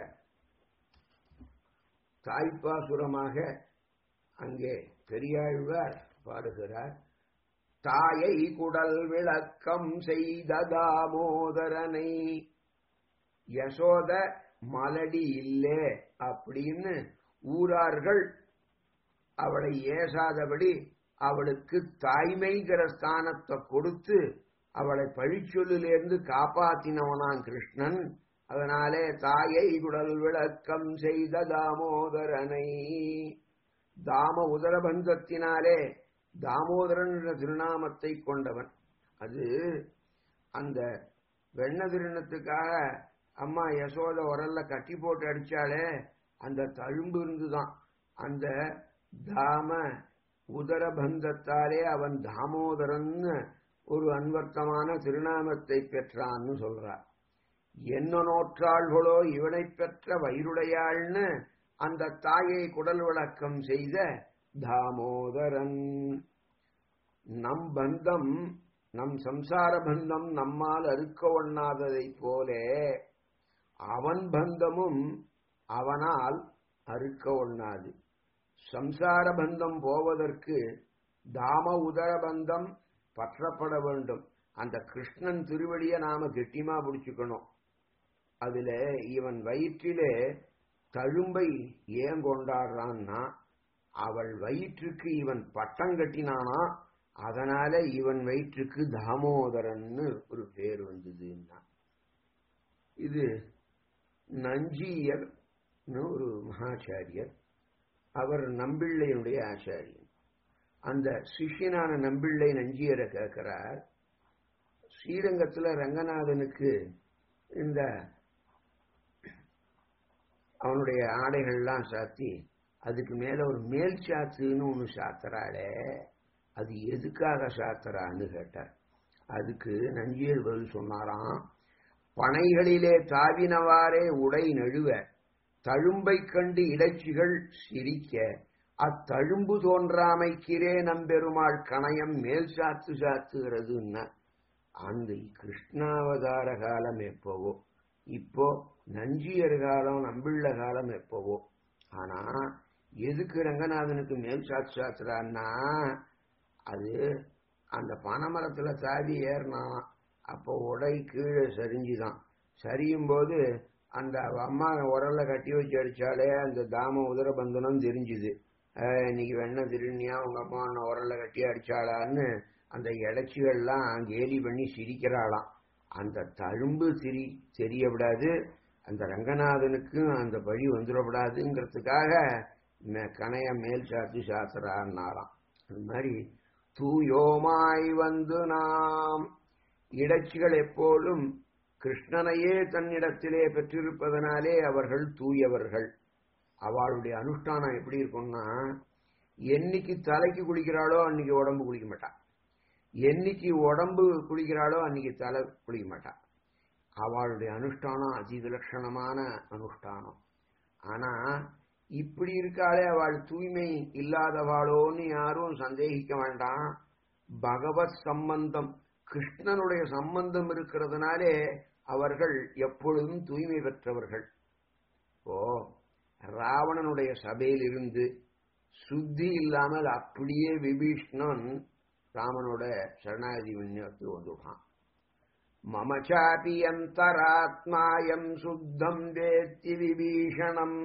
தாய்ப்பாசுரமாக அங்கே பெரியாழ்வார் பாடுகிறார் தாயை குடல் விளக்கம் செய்த தாமோதரனை யசோத மலடி இல்லே அப்படின்னு ஊரார்கள் அவளை ஏசாதபடி அவளுக்கு தாய்மைங்கிற ஸ்தானத்தை கொடுத்து அவளை பழிச்சொல்லிலிருந்து காப்பாத்தினவனான் கிருஷ்ணன் அதனாலே தாயை குடல் விளக்கம் செய்த தாமோதரனை தாம உதரபந்தத்தினாலே தாமோதரன் என்ற திருநாமத்தை கொண்டவன் அது அந்த வெண்ண திருநத்துக்காக அம்மா யசோத உரல்ல கட்டி போட்டு அடிச்சாலே அந்த தழும்பு இருந்துதான் அந்த தாம உதரபந்தத்தாலே அவன் தாமோதரன் ஒரு அன்வர்த்தமான திருநாமத்தை பெற்றான்னு சொல்றார் என்ன நோற்றாள்களோ இவனை பெற்ற வயிறுடையாள்னு அந்த தாயை குடல் விளக்கம் செய்த தாமோதரன் நம் பந்தம் நம் சம்சார பந்தம் நம்மால் அறுக்க ஒண்ணாததைப் போலே அவன் பந்தமும் அவனால் அறுக்க ஒண்ணாது சம்சார பந்தம் போவதற்கு தாம உதர பந்தம் பற்றப்பட வேண்டும் அந்த கிருஷ்ணன் திருவடியை நாம கெட்டிமா பிடிச்சுக்கணும் அதுல இவன் வயிற்றிலே தழும்பை ஏன் கொண்டாடுறான்னா அவள் வயிற்றுக்கு இவன் பட்டம் கட்டினானா அதனால இவன் வயிற்றுக்கு தாமோதரன்னு ஒரு பேர் வந்ததுன்னா இது நஞ்சியர் ஒரு மகாச்சாரியர் அவர் நம்பிள்ளையுடைய ஆச்சாரியன் அந்த சிஷ்யனான நம்பிள்ளை நஞ்சியரை கேட்கிறார் ஸ்ரீரங்கத்துல ரங்கநாதனுக்கு இந்த அவனுடைய ஆடைகள்லாம் சாத்தி அதுக்கு மேல ஒரு மேல் சாத்துன்னு ஒண்ணு சாத்துறாளே அது எதுக்காக சாத்துறான்னு கேட்டார் அதுக்கு நஞ்சியர் பதில் சொன்னாராம் பனைகளிலே தாவினவாறே உடை நழுவ தழும்பை கண்டு இடைச்சிகள் சிரிக்க அத்தழும்பு தோன்றாமைக்கிறே நம்பெருமாள் கணயம் மேல் சாத்து சாத்துகிறதுன்னா அந்த கிருஷ்ணாவதார காலம் எப்பவோ இப்போ நஞ்சியர் காலம் நம்பிள்ள காலம் எப்பவோ ஆனா எதுக்கு ரங்கநாதனுக்கு மேல் சாத்து சாத்துறான்னா அது அந்த பனைமரத்துல தாவி ஏறினான் அப்போ உடை கீழே சரிஞ்சுதான் சரியும் போது அந்த அம்மா உரல்ல கட்டி வச்சு அடிச்சாலே அந்த தாம உதரபந்தனம் தெரிஞ்சுது இன்னைக்கு வெண்ண திருநியா உங்க அம்மா உன்னை உரல்ல கட்டி அடிச்சாளான்னு அந்த இடைச்சிகள்லாம் கேலி பண்ணி சிரிக்கிறாளாம் அந்த தழும்பு திரி தெரிய விடாது அந்த ரங்கநாதனுக்கும் அந்த பழி வந்துடக்கூடாதுங்கிறதுக்காக கணைய மேல் சாத்தி சாத்துறான்னாலாம் அது மாதிரி தூயோமாய் வந்து நாம் இடைச்சிகள் எப்போதும் கிருஷ்ணனையே தன்னிடத்திலே பெற்றிருப்பதனாலே அவர்கள் தூயவர்கள் அவளுடைய அனுஷ்டானம் எப்படி இருக்கும்னா என்னைக்கு தலைக்கு குளிக்கிறாளோ அன்னைக்கு உடம்பு குளிக்க மாட்டா என்னைக்கு உடம்பு குளிக்கிறாளோ அன்னைக்கு தலை குளிக்க மாட்டா அவளுடைய அனுஷ்டானம் அதிவிலட்சணமான அனுஷ்டானம் ஆனா இப்படி இருக்காளே அவள் தூய்மை இல்லாதவாளோன்னு யாரும் சந்தேகிக்க வேண்டாம் பகவத் சம்பந்தம் கிருஷ்ணனுடைய சம்பந்தம் இருக்கிறதுனாலே அவர்கள் எப்பொழுதும் தூய்மை பெற்றவர்கள் ஓ ராவணனுடைய சபையில் இருந்து சுத்தி இல்லாமல் அப்படியே விபீஷ்ணன் ராமனோட சரணாகதி விண்ணத்து வந்துட்டான் மமச்சாபி அந்தராத்மாயம் சுத்தம் வேத்தி விபீஷணம்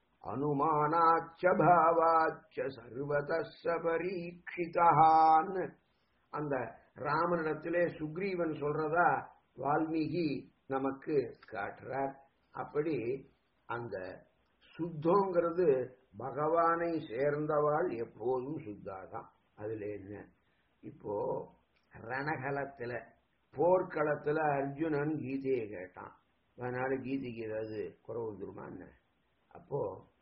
அனுமானாச்ச பாவாச்ச சர்வதச பரீட்சிதான்னு அந்த ராமனிடத்திலே சுக்ரீவன் சொல்றதா வால்மீகி நமக்கு காட்டுறார் அப்படி அந்த சுத்தங்கிறது பகவானை சேர்ந்தவாள் எப்போதும் சுத்தாதான் அதுல என்ன இப்போ ரணகலத்துல போர்க்களத்துல அர்ஜுனன் கீதையை கேட்டான் அதனால கீதைக்கு ஏதாவது குறவு வந்துருமான்னு அப்போ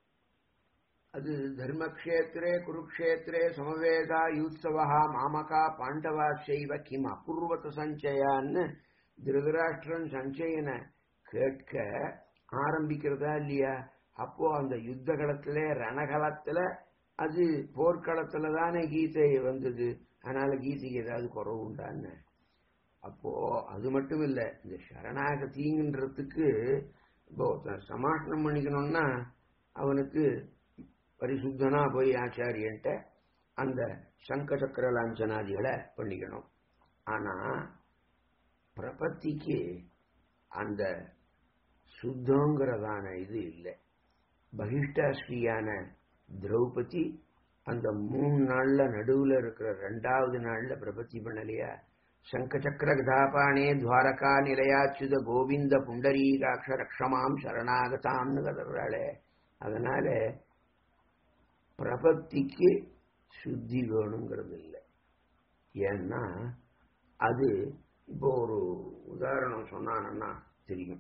அது தர்மக்ஷேத்திரே குருக்ஷேத்திரே சமவேதா யூத்சவா மாமகா பாண்டவா செய்வ கிம் அபூர்வத சஞ்சயான்னு திருதராஷ்டிரன் சஞ்சயனை கேட்க ஆரம்பிக்கிறதா இல்லையா அப்போ அந்த யுத்த களத்துல ரணகலத்துல அது போர்க்களத்துல தானே கீதை வந்தது அதனால கீதைக்கு ஏதாவது குறவு உண்டான்னு அப்போ அது மட்டும் இல்ல இந்த சரணாகதிங்கிறதுக்கு இப்போ சமாஷணம் பண்ணிக்கணும்னா அவனுக்கு பரிசுத்தனா போய் ஆச்சாரியன்ட்ட அந்த சங்க சக்கர லாஞ்சனாதிகளை பண்ணிக்கணும் ஆனா பிரபத்திக்கு அந்த சுத்தங்கிறதான இது இல்லை பகிஷ்டாஸ்ரீயான திரௌபதி அந்த மூணு நாள்ல நடுவுல இருக்கிற ரெண்டாவது நாள்ல பிரபத்தி பண்ணலையா சங்க சக்கர கதாபானே துவாரகா நிலையாச்சுத கோவிந்த புண்டரீகாட்ச ரக்ஷமாம் சரணாகதாம்னு கதறாளே அதனால பிரபத்திக்கு சுத்தி வேணுங்கிறது இல்லை ஏன்னா அது இப்போ ஒரு உதாரணம் சொன்னான்னா தெரியும்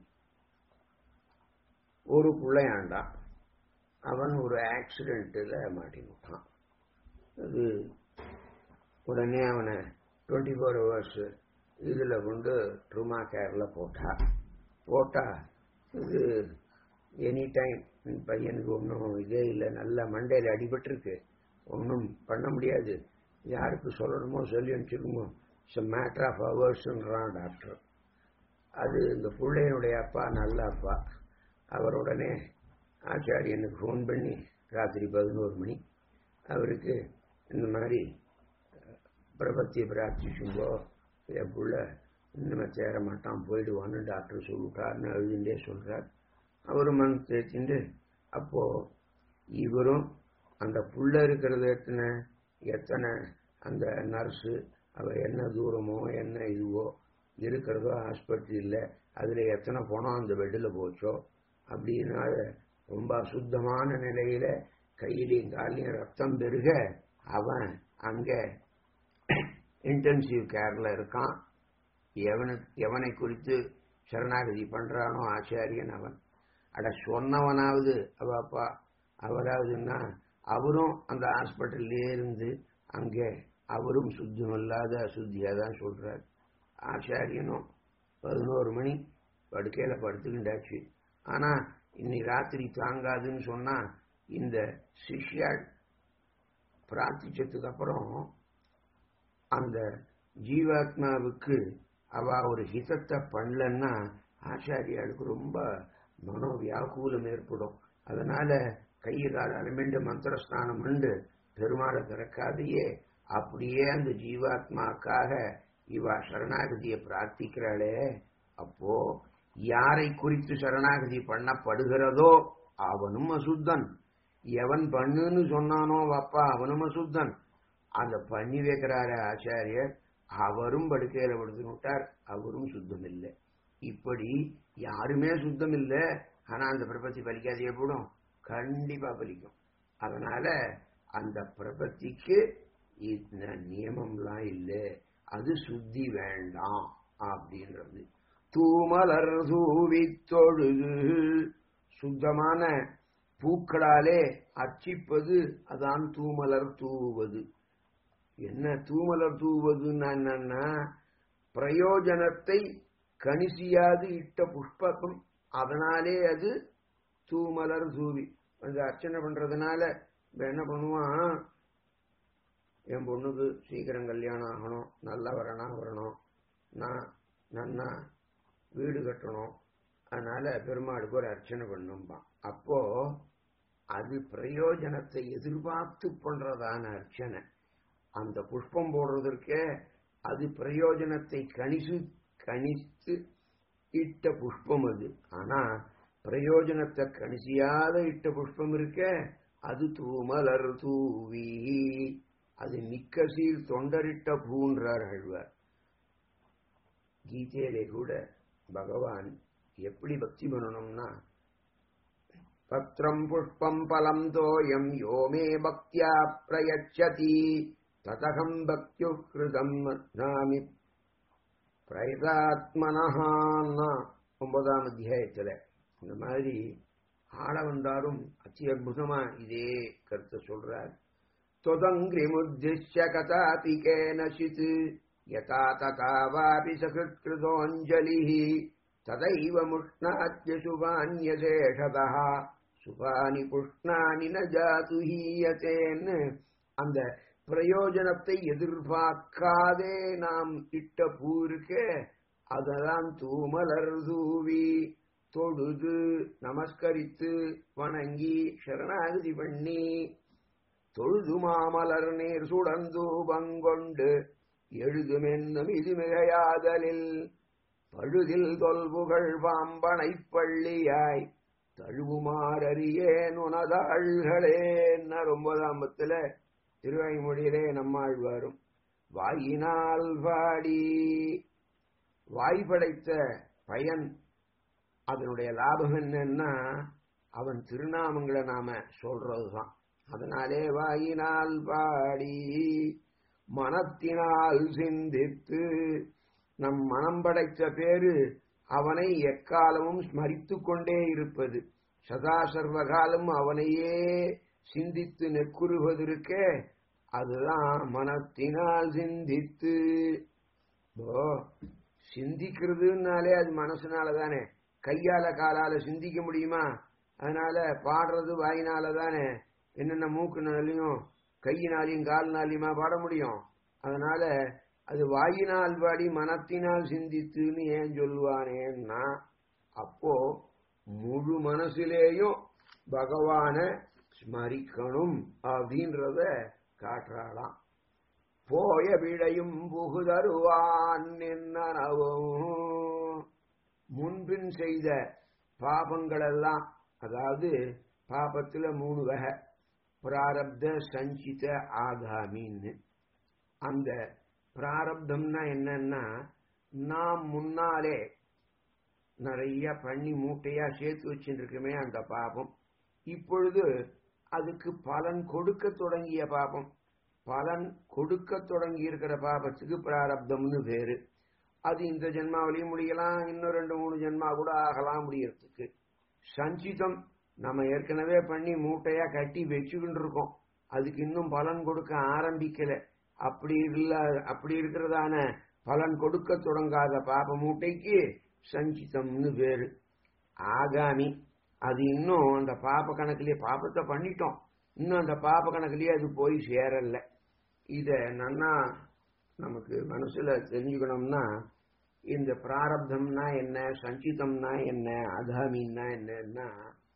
ஒரு பிள்ளையாண்டா அவன் ஒரு ஆக்சிடென்ட்டில் மாட்டினுட்டான் அது உடனே அவனை டுவெண்ட்டி ஃபோர் ஹவர்ஸ் இதில் கொண்டு ட்ரூமா கேரில் போட்டா போட்டா இது எனி டைம் பையனுக்கு ஒன்றும் இதே இல்லை நல்ல மண்டையில் அடிபட்டிருக்கு ஒன்றும் பண்ண முடியாது யாருக்கு சொல்லணுமோ சொல்லி அனுப்பிச்சிருமோ இட்ஸ் மேட்டர் ஆஃப் ஹவர்ஸ்ன்றான் டாக்டர் அது இந்த பிள்ளையனுடைய அப்பா நல்ல அப்பா அவர் உடனே ஆச்சாரியனுக்கு ஃபோன் பண்ணி ராத்திரி பதினோரு மணி அவருக்கு இந்த மாதிரி பிரபத்தியை பிரார்த்திச்சுங்கோ என் புள்ள இனிமே சேர மாட்டான் போயிடுவான்னு டாக்டர் சொல்லிட்டார்னு அழுதுண்டே சொல்றார் அவரும் மனசு தேய்ச்சிண்டு அப்போ இவரும் அந்த புள்ள இருக்கிறது எத்தனை எத்தனை அந்த நர்ஸு அவ என்ன தூரமோ என்ன இதுவோ இருக்கிறதோ ஆஸ்பத்திரியில் அதில் எத்தனை பணம் அந்த பெட்டில் போச்சோ அப்படின்னால ரொம்ப அசுத்தமான நிலையில கையிலையும் காலையும் ரத்தம் பெருக அவன் அங்க இன்டென்சிவ் கேர்ல இருக்கான் எவனு எவனை குறித்து சரணாகதி பண்றானோ ஆச்சாரியன் அவன் அட சொன்னவனாவது அவ அப்பா அவராவதுன்னா அவரும் அந்த ஹாஸ்பிட்டல்லே இருந்து அங்கே அவரும் சுத்தம் இல்லாத அசுத்தியா தான் சொல்றார் ஆச்சாரியனும் பதினோரு மணி படுக்கையில படுத்துக்கிண்டாச்சு ஆனா இன்னைக்கு ராத்திரி தாங்காதுன்னு சொன்னா இந்த சிஷ்யா பிரார்த்திச்சதுக்கு அப்புறம் அந்த ஜீவாத்மாவுக்கு அவ ஒரு ஹிதத்தை பண்ணலன்னா ஆச்சாரியாளுக்கு ரொம்ப மனோ வியாக்குலம் ஏற்படும் அதனால கையை கால அலமிண்டு மந்திரஸ்தானம் உண்டு பெருமாளை திறக்காதையே அப்படியே அந்த ஜீவாத்மாக்காக இவ சரணாகதியை பிரார்த்திக்கிறாளே அப்போ யாரை குறித்து சரணாகதி பண்ணப்படுகிறதோ அவனும் அசுத்தன் எவன் பண்ணுன்னு சொன்னானோ அப்பா அவனும் அசுத்தன் அந்த பண்ணி வைக்கிறாரு ஆச்சாரியர் அவரும் படுக்கையில படுத்து விட்டார் அவரும் சுத்தம் இல்லை இப்படி யாருமே சுத்தம் இல்லை ஆனா அந்த பிரபத்தி பலிக்காதே போடும் கண்டிப்பா பலிக்கும் அதனால அந்த பிரபத்திக்கு இந்த நியமம்லாம் இல்லை அது சுத்தி வேண்டாம் அப்படின்றது தூமலர் தூவி தொழுது சுத்தமான பூக்களாலே அர்ச்சிப்பது அதான் தூமலர் தூவது என்ன தூமலர் தூவதுன்னா என்னன்னா பிரயோஜனத்தை கணிசியாது இட்ட புஷ்பம் அதனாலே அது தூமலர் தூவி அந்த அர்ச்சனை பண்றதுனால என்ன பண்ணுவான் என் பொண்ணுக்கு சீக்கிரம் கல்யாணம் ஆகணும் நல்ல வரனா வரணும் நான் நன்னா வீடு கட்டணும் அதனால பெருமாளுக்கு ஒரு அர்ச்சனை பண்ணும்பான் அப்போ அது பிரயோஜனத்தை எதிர்பார்த்து பண்றதான அர்ச்சனை அந்த புஷ்பம் போடுறதற்கே அது பிரயோஜனத்தை கணிசு கணித்து இட்ட புஷ்பம் அது ஆனா பிரயோஜனத்தை கணிசியாத இட்ட புஷ்பம் இருக்க அது தூமலர் தூவி அது மிக்க சீர் தொண்டரிட்ட பூன்றார் ஆழ்வார் கீதையிலே கூட பகவான் எப்படி பக்தி பண்ணணும்னா பத்திரம் புஷ்பம் பலம் தோயம் யோமே பக்தியா பிரயச்சதி ததகம் பக்தியு கிருதம் நாமி பிரயதாத்மனஹான்னா ஒன்பதாம் அத்தியாயத்துல இந்த மாதிரி ஆள வந்தாலும் அத்தி அற்புதமா இதே கருத்தை சொல்றார் त्वदङ्घ्रिमुद्दिश्य कथापि केनचित् यथा तथा वापि सकृत्कृतोऽञ्जलिः तदैव मुष्णाद्यशुभान्यशेषतः சுபானி புஷ்ணானி ந ஜாது ஹீயத்தேன்னு அந்த பிரயோஜனத்தை எதிர்பார்க்காதே நாம் இட்ட பூ இருக்கே அதெல்லாம் தூமலர் தூவி தொழுது நமஸ்கரித்து வணங்கி சரணாகதி பண்ணி தொழுது மாமலர் நீர் சுடந்தூபங்கொண்டு எழுதுமென்னும் இது மிகையாதலில் பழுதில் தொல்புகழ் பாம்பனைப் பள்ளியாய் தழுவுமாறறியேன் உனதாள்களேன்ன ஒன்பதாம் பத்துல திருவாய்மொழியிலே நம்மாழ்வாரும் வாயினால் பாடி வாய் படைத்த பயன் அதனுடைய லாபம் என்னன்னா அவன் திருநாமங்களை நாம சொல்றதுதான் அதனாலே வாயினால் பாடி மனத்தினால் சிந்தித்து நம் மனம் படைத்த பேரு அவனை எக்காலமும் ஸ்மரித்து கொண்டே இருப்பது சதா சர்வகாலம் அவனையே சிந்தித்து நெக்குறுவதற்கே அதுதான் மனத்தினால் சிந்தித்து ஓ சிந்திக்கிறதுனாலே அது மனசுனால தானே கையால காலால சிந்திக்க முடியுமா அதனால பாடுறது வாயினால தானே என்னென்ன மூக்குனாலையும் கையினாலையும் கால்னாலையுமா பாட முடியும் அதனால அது வாயினால் பாடி மனத்தினால் சிந்தித்துன்னு ஏன் சொல்லுவானேன்னா அப்போ முழு மனசிலேயும் பகவான ஸ்மரிக்கணும் அப்படின்றத காட்டுறாளாம் போய விடையும் புகுதருவான் என்னவும் முன்பின் செய்த பாபங்களெல்லாம் அதாவது பாபத்துல மூணு வகை பிராரப்த சஞ்சித ஆகாமின்னு அந்த பிராரப்தம்னா என்னன்னா நாம் முன்னாலே நிறைய பண்ணி மூட்டையா சேர்த்து வச்சுருக்கமே அந்த பாபம் இப்பொழுது அதுக்கு பலன் கொடுக்க தொடங்கிய பாபம் பலன் கொடுக்க தொடங்கி இருக்கிற பாபத்துக்கு பிராரப்தம்னு பேரு அது இந்த ஜென்மாவிலையும் முடியலாம் இன்னும் ரெண்டு மூணு ஜென்மா கூட ஆகலாம் முடியறதுக்கு சஞ்சிதம் நம்ம ஏற்கனவே பண்ணி மூட்டையா கட்டி வச்சுக்கிட்டு இருக்கோம் அதுக்கு இன்னும் பலன் கொடுக்க ஆரம்பிக்கல அப்படி இல்ல அப்படி இருக்கிறதான பலன் கொடுக்க தொடங்காத பாப மூட்டைக்கு சஞ்சிதம்னு பேரு ஆகாமி அது இன்னும் அந்த பாப கணக்கிலேயே பாபத்தை பண்ணிட்டோம் இன்னும் அந்த பாப கணக்கிலேயே அது போய் சேரல இத நன்னா நமக்கு மனசுல தெரிஞ்சுக்கணும்னா இந்த பிராரப்தம்னா என்ன சஞ்சிதம்னா என்ன அகாமின்னா என்னன்னா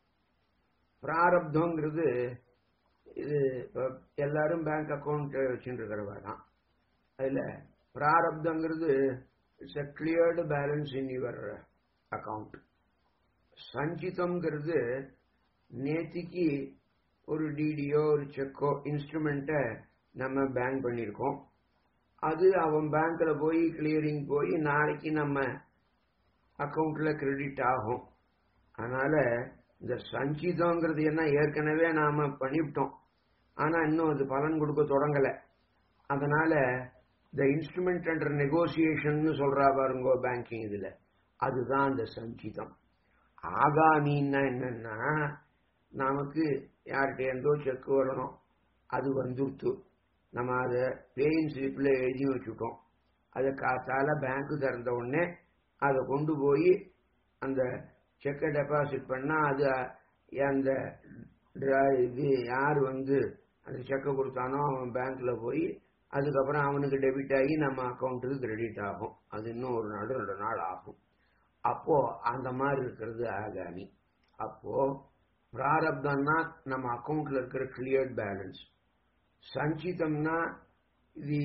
பிராரப்தங்கிறது இது இப்ப எல்லாரும் பேங்க் அக்கௌண்ட் வச்சுட்டு இருக்கிறவா தான் அதுல பிராரப்தங்கிறது it's a cleared balance in your account சஞ்சிதம்ங்கிறது நேத்திக்கு ஒரு டிடியோ ஒரு செக்கோ இன்ஸ்ட்ருமெண்ட்டை நம்ம பேங்க் பண்ணியிருக்கோம் அது அவன் பேங்க்ல போய் கிளியரிங் போய் நாளைக்கு நம்ம அக்கவுண்ட்ல கிரெடிட் ஆகும் அதனால இந்த சஞ்சிதங்கிறது என்ன ஏற்கனவே நாம பண்ணிவிட்டோம் ஆனா இன்னும் அது பலன் கொடுக்க தொடங்கல அதனால இந்த இன்ஸ்ட்ருமெண்ட் அண்டர் நெகோசியேஷன் சொல்றா பாருங்க பேங்கிங் இதுல அதுதான் அந்த சஞ்சிதம் ஆகாமின்னா என்னன்னா நமக்கு யார்கிட்ட இருந்தோ செக் வரணும் அது வந்துருத்து நம்ம அதை பேயின் ஸ்லிப்ல எழுதி வச்சுட்டோம் அதை காத்தால பேங்க் திறந்த உடனே அதை கொண்டு போய் அந்த செக்கை டெபாசிட் பண்ணா அது அந்த இது யார் வந்து அந்த செக்கை கொடுத்தானோ அவன் பேங்க்ல போய் அதுக்கப்புறம் அவனுக்கு டெபிட் ஆகி நம்ம அக்கௌண்ட்டுக்கு கிரெடிட் ஆகும் அது இன்னும் ஒரு நாள் ரெண்டு நாள் ஆகும் அப்போ அந்த மாதிரி இருக்கிறது ஆகாமி அப்போ பிராரப்தம்னா நம்ம அக்கௌண்ட்ல இருக்கிற கிளியர்ட் பேலன்ஸ் சஞ்சிதம்னா இது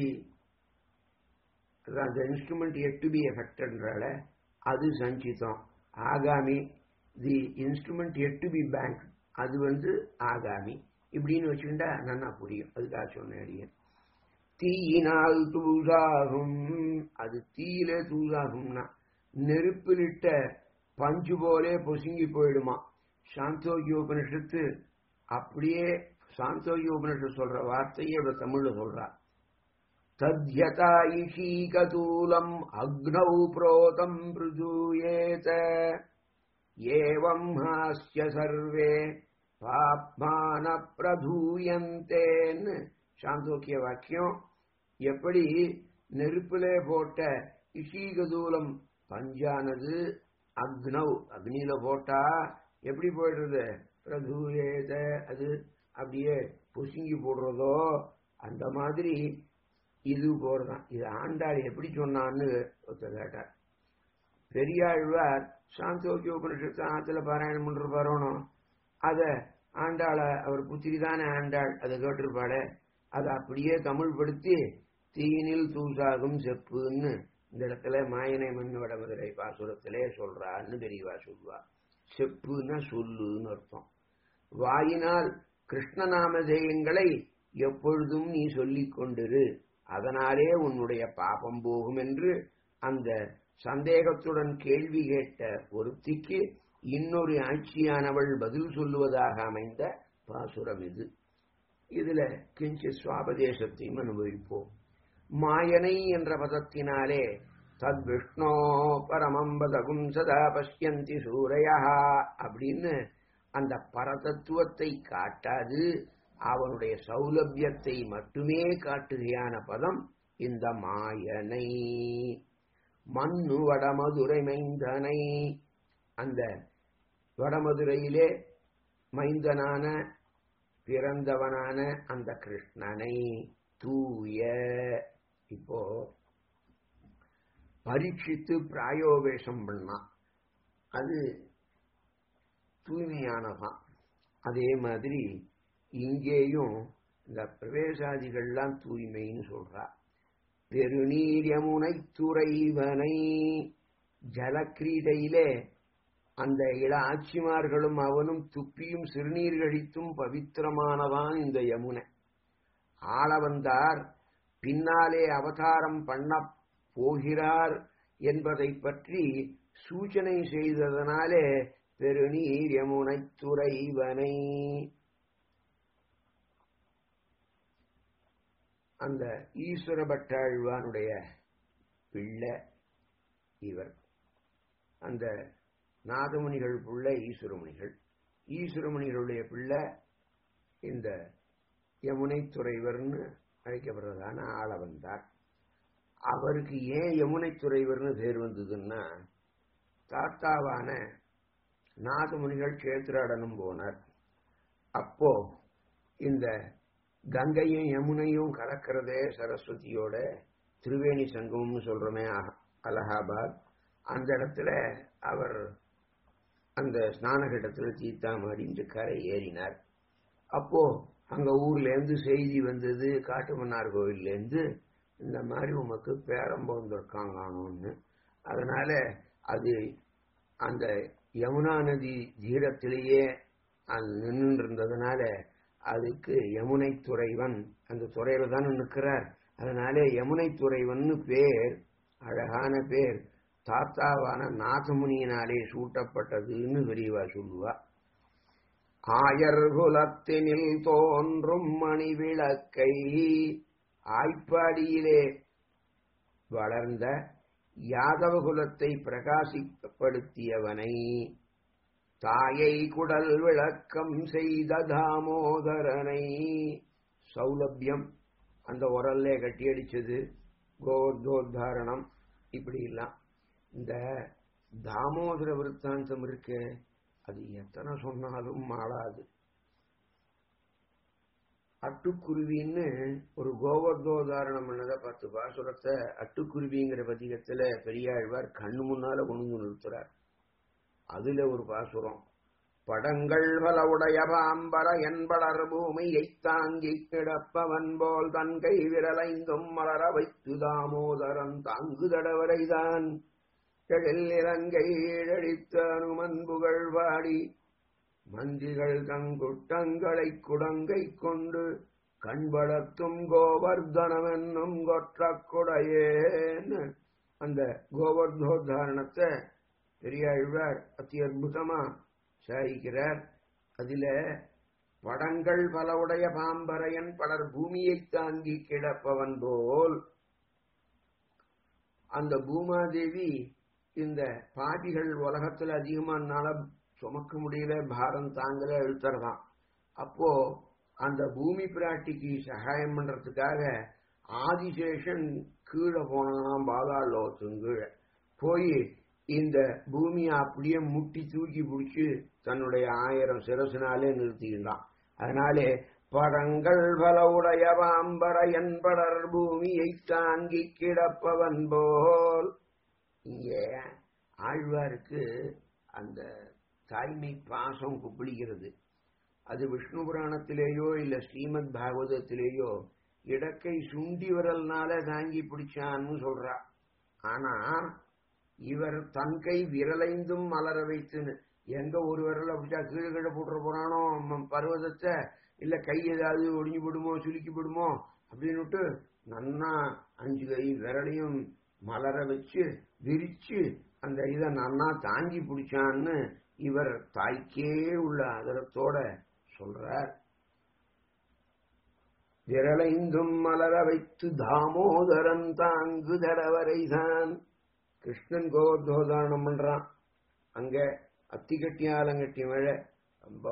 அந்த இன்ஸ்ட்ருமெண்ட் எட் டு பி எஃபெக்டட்ன்றால அது சஞ்சிதம் ஆகாமி the instrument yet to be bank அது வந்து ஆகாமி இப்படின்னு வச்சுக்கிட்டா நல்லா புரியும் அதுக்காக சொன்னேன் தீயினால் தூசாகும் அது தீயிலே தூசாகும்னா நெருப்பிலிட்ட பஞ்சு போலே பொசுங்கி போயிடுமா சாந்தோக்கிய உபனிஷத்து அப்படியே சாந்தோக்கிய உபனிஷத்து சொல்ற வார்த்தையே இவ தமிழ்ல சொல்றா தத்யதாயிஷீகதூலம் அக்னௌ புரோதம் பிருஜூயேத ஏவம் ஹாஸ்ய சர்வே பாப்மான பிரதூயந்தேன்னு சாந்தோக்கிய வாக்கியம் எப்படி நெருப்பிலே போட்ட இஷீகதூலம் பஞ்சானது அக்னௌ அக்னியில போட்டா எப்படி போயிடுறது பிரதூயேத அது அப்படியே பொசுங்கி போடுறதோ அந்த மாதிரி இது போறதான் இது ஆண்டாள் எப்படி சொன்னான்னு ஒருத்தர் கேட்டார் பெரியாழ்வார் சாந்தோக்கிய உபனிஷத்து ஆத்துல பாராயணம் பண்ற பாரோணும் அத ஆண்டாள அவர் புத்திரி தானே ஆண்டாள் அதை கேட்டிருப்பாளே அதை அப்படியே தமிழ் படுத்தி தீனில் தூசாகும் செப்புன்னு இந்த இடத்துல மாயனை மண் வடமதுரை பாசுரத்திலே சொல்றான்னு தெரியவா சொல்லுவா செப்புன்னா சொல்லுன்னு அர்த்தம் வாயினால் கிருஷ்ணநாம ஜெயங்களை எப்பொழுதும் நீ சொல்லிக் கொண்டிரு அதனாலே உன்னுடைய பாபம் போகும் என்று அந்த சந்தேகத்துடன் கேள்வி கேட்ட ஒருத்திக்கு இன்னொரு ஆட்சியானவள் பதில் சொல்லுவதாக அமைந்த பாசுரம் இது இதுல கிஞ்சி சுவாபதேசத்தையும் அனுபவிப்போம் மாயனை என்ற பதத்தினாலே தத் விஷ்ணோ பரமம்பதகும் சதா பஷ்யந்தி சூரையா அப்படின்னு அந்த பரதத்துவத்தை காட்டாது அவனுடைய சௌலபியத்தை மட்டுமே காட்டுகையான பதம் இந்த மாயனை மண்ணு வடமதுரை மைந்தனை அந்த வடமதுரையிலே மைந்தனான பிறந்தவனான அந்த கிருஷ்ணனை தூய இப்போ பரீட்சித்து பிராயோவேஷம் பண்ணான் அது தூய்மையானதான் அதே மாதிரி இங்கேயும் இந்த பிரவேசாதிகள்லாம் தூய்மைன்னு சொல்றா பெருநீர் யமுனை துறைவனை ஜலக்கிரீடையிலே அந்த இள ஆட்சிமார்களும் அவனும் துப்பியும் சிறுநீர் கழித்தும் பவித்திரமானதான் இந்த யமுனை ஆள வந்தார் பின்னாலே அவதாரம் பண்ண போகிறார் என்பதை பற்றி சூச்சனை செய்ததனாலே பெருநீர் யமுனை துறைவனை அந்த ஈஸ்வர பட்டாழ்வானுடைய பிள்ளை இவர் அந்த நாதமுனிகள் பிள்ளை ஈஸ்வரமுனிகள் ஈஸ்வரமுனிகளுடைய பிள்ளை இந்த யமுனை துறைவர்னு அழைக்கப்படுறதான ஆள வந்தார் அவருக்கு ஏன் யமுனை துறைவர்னு பேர் வந்ததுன்னா தாத்தாவான நாதமுனிகள் கேத்திராடனும் போனார் அப்போ இந்த கங்கையும் யமுனையும் கலக்கிறதே சரஸ்வதியோட திருவேணி சங்கம்னு சொல்றோமே அலகாபாத் அந்த இடத்துல அவர் அந்த ஸ்நானகட்டத்துல தீத்தாமாடின்று கரை ஏறினார் அப்போ அங்க ஊர்ல இருந்து செய்தி வந்தது காட்டுமன்னார் கோவில்ல இருந்து இந்த மாதிரி உமக்கு பேரம் பிறந்திருக்காங்கன்னு அதனால அது அந்த யமுனா நதி தீரத்திலேயே நின்று இருந்ததுனால அதுக்கு யமுனை துறைவன் அந்த துறையில தான் நிற்கிறார் அதனால யமுனை துறைவன்னு பேர் அழகான பேர் தாத்தாவான நாதமுனியினாலே சூட்டப்பட்டதுன்னு பெரியவா சொல்லுவா ஆயர் குலத்தினில் தோன்றும் மணி விளக்கை ஆய்ப்பாடியிலே வளர்ந்த யாதவ குலத்தை பிரகாசிப்படுத்தியவனை தாயை குடல் விளக்கம் செய்த தாமோதரனை சௌலபியம் அந்த உரல்ல கட்டி அடிச்சது கோர்தோத்தாரணம் இப்படி எல்லாம் இந்த தாமோதர விருத்தாந்தம் இருக்கு அது எத்தனை சொன்னாலும் மாளாது அட்டுக்குருவின்னு ஒரு கோவர்தோதாரணம் பண்ணதை பத்து பாசுரத்தை அட்டுக்குருவிங்கிற பதிகத்துல பெரியாழ்வார் கண்ணு முன்னால கொண்டு நிறுத்துறார் அதுல ஒரு பாசுரம் படங்கள் பலவுடைய பாம்பர என்பளர் பூமியை தாங்கி கிடப்பவன் போல் தன் கை விரலைந்தும் மலர வைத்து தாமோதரன் தாங்கு தடவரைதான் எழில் இலங்கை ஈழழித்த அனுமன்புகள் வாடி மந்திகள் தங்குட்டங்களை குடங்கை கொண்டு கண்பளத்தும் கோவர்தனம் என்னும் கொற்றக்குடையேன்னு அந்த கோவர்தோத்தாரணத்தை பெரியாழ்வார் அத்தி அற்புதமா சாய்க்கிறார் அதில படங்கள் பலவுடைய பாம்பரையன் பலர் பூமியை தாங்கி கிடப்பவன் போல் அந்த பூமாதேவி இந்த பாபிகள் உலகத்துல அதிகமானால சுமக்க முடியல பாரம் தாங்கல இழுத்துறதான் அப்போ அந்த பூமி பிராட்டிக்கு சகாயம் பண்றதுக்காக ஆதிசேஷன் கீழே போனானாம் பாதாள லோகத்தின் கீழே போய் இந்த பூமியை அப்படியே முட்டி தூக்கி பிடிச்சு தன்னுடைய ஆயிரம் சிரசினாலே நிறுத்திக்கின்றான் அதனாலே படங்கள் பல உடைய பாம்பர என்படர் பூமியை தாங்கி கிடப்பவன் போல் இங்கே ஆழ்வாருக்கு அந்த தாய்மை பாசம் குப்பிளிக்கிறது அது விஷ்ணு புராணத்திலேயோ இல்ல ஸ்ரீமத் பாகவதத்திலேயோ இடக்கை சுண்டி விரல்னால தாங்கி பிடிச்சான்னு சொல்றா ஆனா இவர் தன் கை விரலைந்தும் மலர வைத்துன்னு எங்க ஒரு விரல பிடிச்சா கீழே கீழே போட்டுற போறானோ ம- பர்வதத்தை இல்ல கை ஏதாவது ஒடிஞ்சு போடுமோ சுலுக்கி போடுமோ அப்படின்னுட்டு நன்னா அஞ்சு கை விரலையும் மலர வச்சு விரிச்சு அந்த இதை நன்னா தாங்கி பிடிச்சான்னு இவர் தாய்க்கே உள்ள அதரத்தோட சொல்றார் விரலைந்தும் மலர வைத்து தாமோதரன் தாங்கு தரவரைதான் கிருஷ்ணன் கோதோதாரணம் பண்றான் அங்க அத்திகட்டி ஆலங்கட்டி மழை ரொம்ப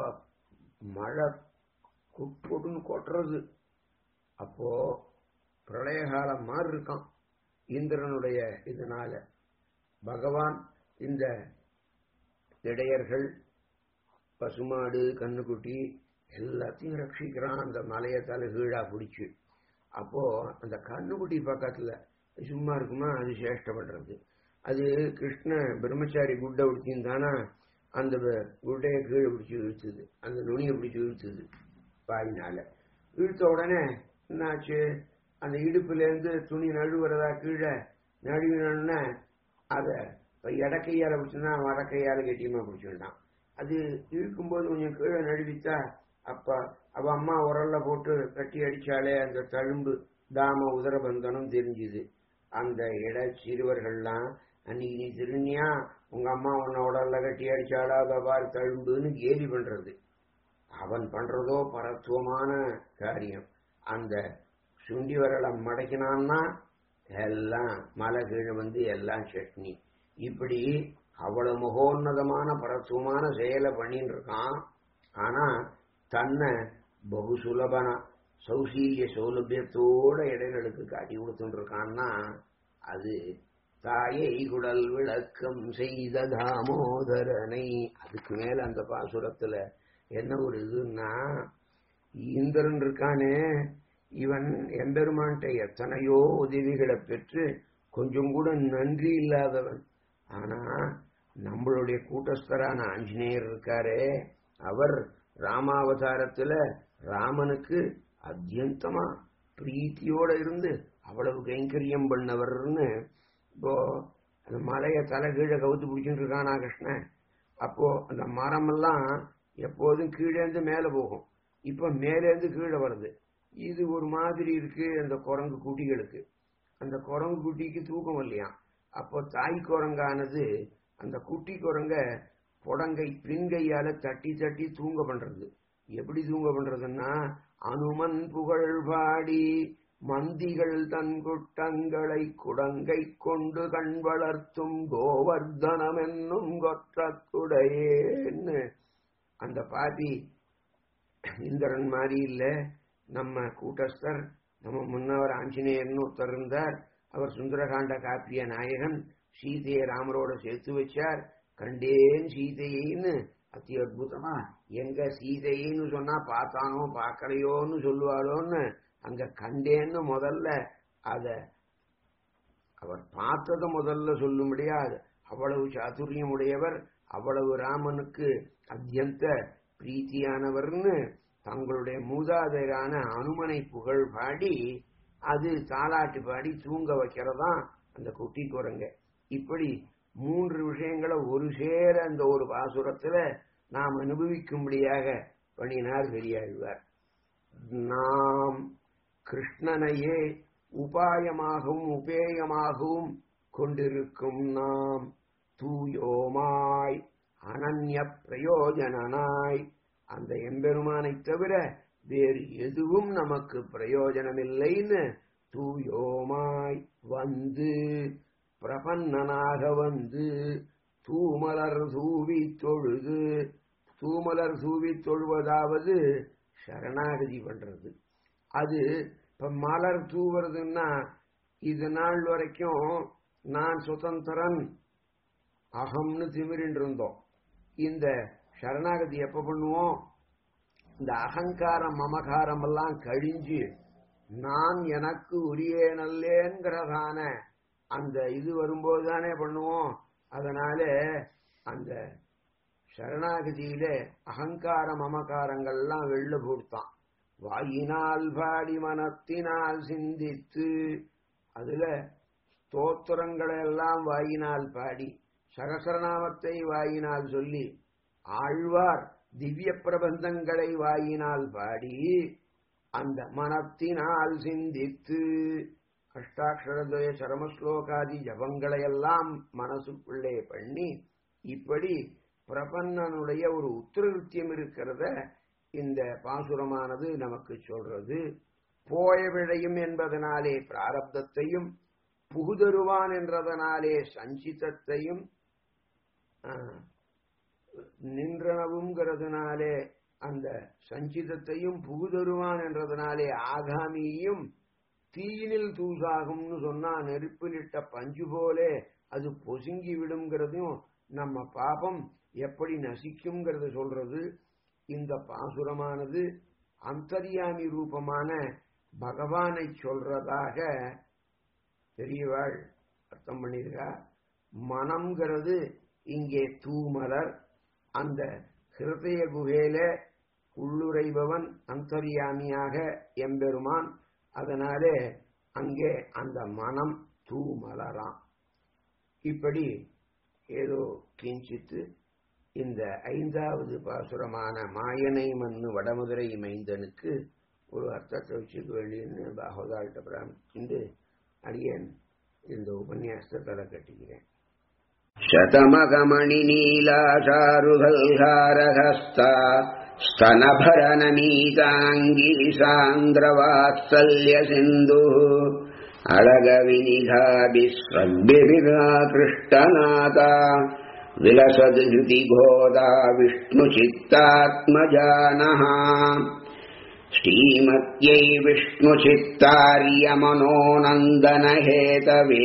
மழை குட்டுன்னு கொட்டுறது அப்போ பிரளய காலம் மாதிரி இருக்கான் இந்திரனுடைய இதனால பகவான் இந்த இடையர்கள் பசுமாடு கண்ணுக்குட்டி எல்லாத்தையும் ரட்சிக்கிறான் அந்த மலையை தலை கீழா பிடிச்சு அப்போ அந்த கண்ணுக்குட்டி பக்கத்துல சும்மா இருக்குமா அது சேஷ்டப்படுறது அது கிருஷ்ண பிரம்மச்சாரி குட்டை பிடிச்சிருந்தானா அந்த குட்டையை கீழே பிடிச்சி இழுத்துது அந்த நுனியை பிடிச்சி இழுத்துது வாயினால இழுத்த உடனே என்னாச்சு அந்த இடுப்புல இருந்து துணி நழுவுறதா கீழே நழுவினோடனே அத இப்ப இடக்கையால பிடிச்சுன்னா வடக்கையால கெட்டியமா பிடிச்சுட்டான் அது இழுக்கும்போது கொஞ்சம் கீழே நழுவித்தா அப்ப அவ அம்மா உரல்ல போட்டு கட்டி அடிச்சாலே அந்த தழும்பு தாம உதரபந்தனம் தெரிஞ்சுது அந்த இட சிறுவர்கள்லாம் அன்னைக்கு நீ திருநியா உங்க அம்மா உன்னை உடல்ல கட்டி அடிச்சாளா அதை பாரு தழும்புன்னு கேலி பண்றது அவன் பண்றதோ பரத்துவமான காரியம் அந்த சுண்டி வரலை மடக்கினான்னா எல்லாம் மலை கீழே வந்து எல்லாம் சட்னி இப்படி அவ்வளவு மகோன்னதமான பரத்துவமான செயலை பண்ணிட்டு இருக்கான் ஆனா தன்னை பகு சுலபனா சௌசீல்ய சௌலபியத்தோட இடைகளுக்கு காட்டி கொடுத்துட்டு இருக்கான்னா அது தாயை குடல் விளக்கம் செய்த தாமோதரனை அதுக்கு மேல அந்த பாசுரத்துல என்ன ஒரு இதுன்னா இந்திரன் இருக்கானே இவன் எம்பெருமான்ட்ட எத்தனையோ உதவிகளை பெற்று கொஞ்சம் கூட நன்றி இல்லாதவன் ஆனா நம்மளுடைய கூட்டஸ்தரான ஆஞ்சநேயர் இருக்காரே அவர் ராமாவதாரத்துல ராமனுக்கு அத்தியந்தமா பிரீத்தியோட இருந்து அவ்வளவு கைங்கரியம் பண்ணவர்னு இப்போ அந்த மலைய தலை கீழே கவுத்து பிடிச்சிட்டு இருக்கானா கிருஷ்ணன் அப்போ அந்த மரமெல்லாம் எப்போதும் கீழே இருந்து மேல போகும் இப்ப மேலேருந்து கீழே வருது இது ஒரு மாதிரி இருக்கு அந்த குரங்கு குட்டிகளுக்கு அந்த குரங்கு குட்டிக்கு தூக்கம் இல்லையா அப்போ தாய் குரங்கானது அந்த குட்டி குரங்க புடங்கை பின்கையால தட்டி தட்டி தூங்க பண்றது எப்படி தூங்க பண்றதுன்னா அனுமன் புகழ் பாடி மந்திகள் தன் குட்டங்களை குடங்கை கொண்டு கண் வளர்த்தும் கோவர்தனம் என்னும் கொற்றக்குடையேன்னு அந்த பாதி இந்திரன் மாதிரி இல்ல நம்ம கூட்டஸ்தர் நம்ம முன்னவர் ஆஞ்சநேயர்னு ஒருத்தர் இருந்தார் அவர் சுந்தரகாண்ட காப்பிய நாயகன் சீதையை ராமரோட சேர்த்து வச்சார் கண்டேன் சீதையின்னு அத்தி அற்புதமா எங்க சீதைன்னு சொன்னா பார்த்தானோ பார்க்கலையோன்னு சொல்லுவாளோன்னு அங்க கண்டேன்னு முதல்ல அத அவர் பார்த்தத முதல்ல சொல்லும்படியா அது அவ்வளவு சாதுரியம் உடையவர் அவ்வளவு ராமனுக்கு அத்தியந்த பிரீத்தியானவர்னு தங்களுடைய மூதாதையரான அனுமனை புகழ் பாடி அது தாலாட்டு பாடி தூங்க வைக்கிறதா அந்த குட்டி குரங்க இப்படி மூன்று விஷயங்களை ஒரு சேர அந்த ஒரு பாசுரத்துல நாம் அனுபவிக்கும்படியாக பண்ணினார் பெரியாழ்வார் நாம் கிருஷ்ணனையே உபாயமாகவும் உபேயமாகவும் கொண்டிருக்கும் நாம் தூயோமாய் அனன்ய பிரயோஜனனாய் அந்த எம்பெருமானை தவிர வேறு எதுவும் நமக்கு பிரயோஜனமில்லைன்னு தூயோமாய் வந்து பிரபன்னனாக வந்து தூமலர் தூவி தொழுது தூமலர் தூவி தொழுவதாவது சரணாகதி பண்றது அது இப்ப மலர் தூவுறதுன்னா இது நாள் வரைக்கும் நான் சுதந்திரன் அகம்னு திமிரின்னு இருந்தோம் இந்த சரணாகதி எப்ப பண்ணுவோம் இந்த அகங்காரம் மமகாரம் எல்லாம் கழிஞ்சு நான் எனக்கு உரிய நல்லேங்கிறதான அந்த இது வரும்போது தானே பண்ணுவோம் அதனால அந்த சரணாகதியில அகங்கார மமகாரங்கள்லாம் வெள்ள போடுத்தான் வாயினால் பாடி மனத்தினால் சிந்தித்து அதுல ஸ்தோத்திரங்களை எல்லாம் வாயினால் பாடி சகசரநாமத்தை வாயினால் சொல்லி ஆழ்வார் திவ்ய பிரபந்தங்களை வாயினால் பாடி அந்த மனத்தினால் சிந்தித்து அஷ்டாட்சரத்வய சரமஸ்லோகாதி ஜபங்களை எல்லாம் மனசுக்குள்ளே பண்ணி இப்படி பிரபன்னனுடைய ஒரு உத்திரவித்தியம் இருக்கிறத இந்த பாசுரமானது நமக்கு சொல்றது போய விழையும் என்பதனாலே பிராரப்தத்தையும் புகுதருவான் என்றதனாலே சஞ்சிதத்தையும் நின்றனவுங்கிறதுனாலே அந்த சஞ்சிதத்தையும் புகுதருவான் என்றதனாலே ஆகாமியையும் தீயினில் தூசாகும்னு சொன்னா நெருப்பிலிட்ட பஞ்சு போலே அது பொசுங்கி விடுங்கிறதையும் நம்ம பாபம் எப்படி நசிக்குங்கிறத சொல்றது இந்த பாசுரமானது அந்தரியாமி ரூபமான பகவானை சொல்றதாக பெரியவாள் அர்த்தம் பண்ணிருக்கா மனம்ங்கிறது இங்கே தூமலர் அந்த ஹிருதய குகையில உள்ளுரைபவன் அந்தரியாமியாக எம்பெருமான் அதனாலே அங்கே அந்த மனம் தூமலராம் இப்படி ஏதோ கிஞ்சித்து இந்த ஐந்தாவது பாசுரமான மாயனை மண்ணு வடமதுரை மைந்தனுக்கு ஒரு அர்த்தத்தை வச்சுக்க வேண்டியன்னு பாகவதாள்கிட்ட பிரார்த்திண்டு அடியேன் இந்த உபன்யாசத்தை தலை கட்டிக்கிறேன் शतमगमणिनीलाचारुगल्हारहस्ता स्तनभरनमीताङ्गी सान्द्रवात्सल्यसिन्धुः अळगविनिघाभिस्वद्भिराकृष्टनाथा विलसद्हृतिघोदा विष्णुचित्तात्मजानः श्रीमत्यै विष्णुचित्तार्यमनोनन्दनहेतवे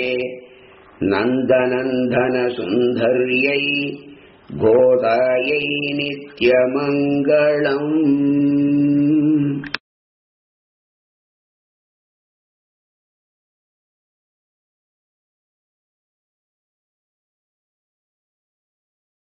नन्दनन्दनसुन्दर्यै गोदायै नित्यमङ्गलम्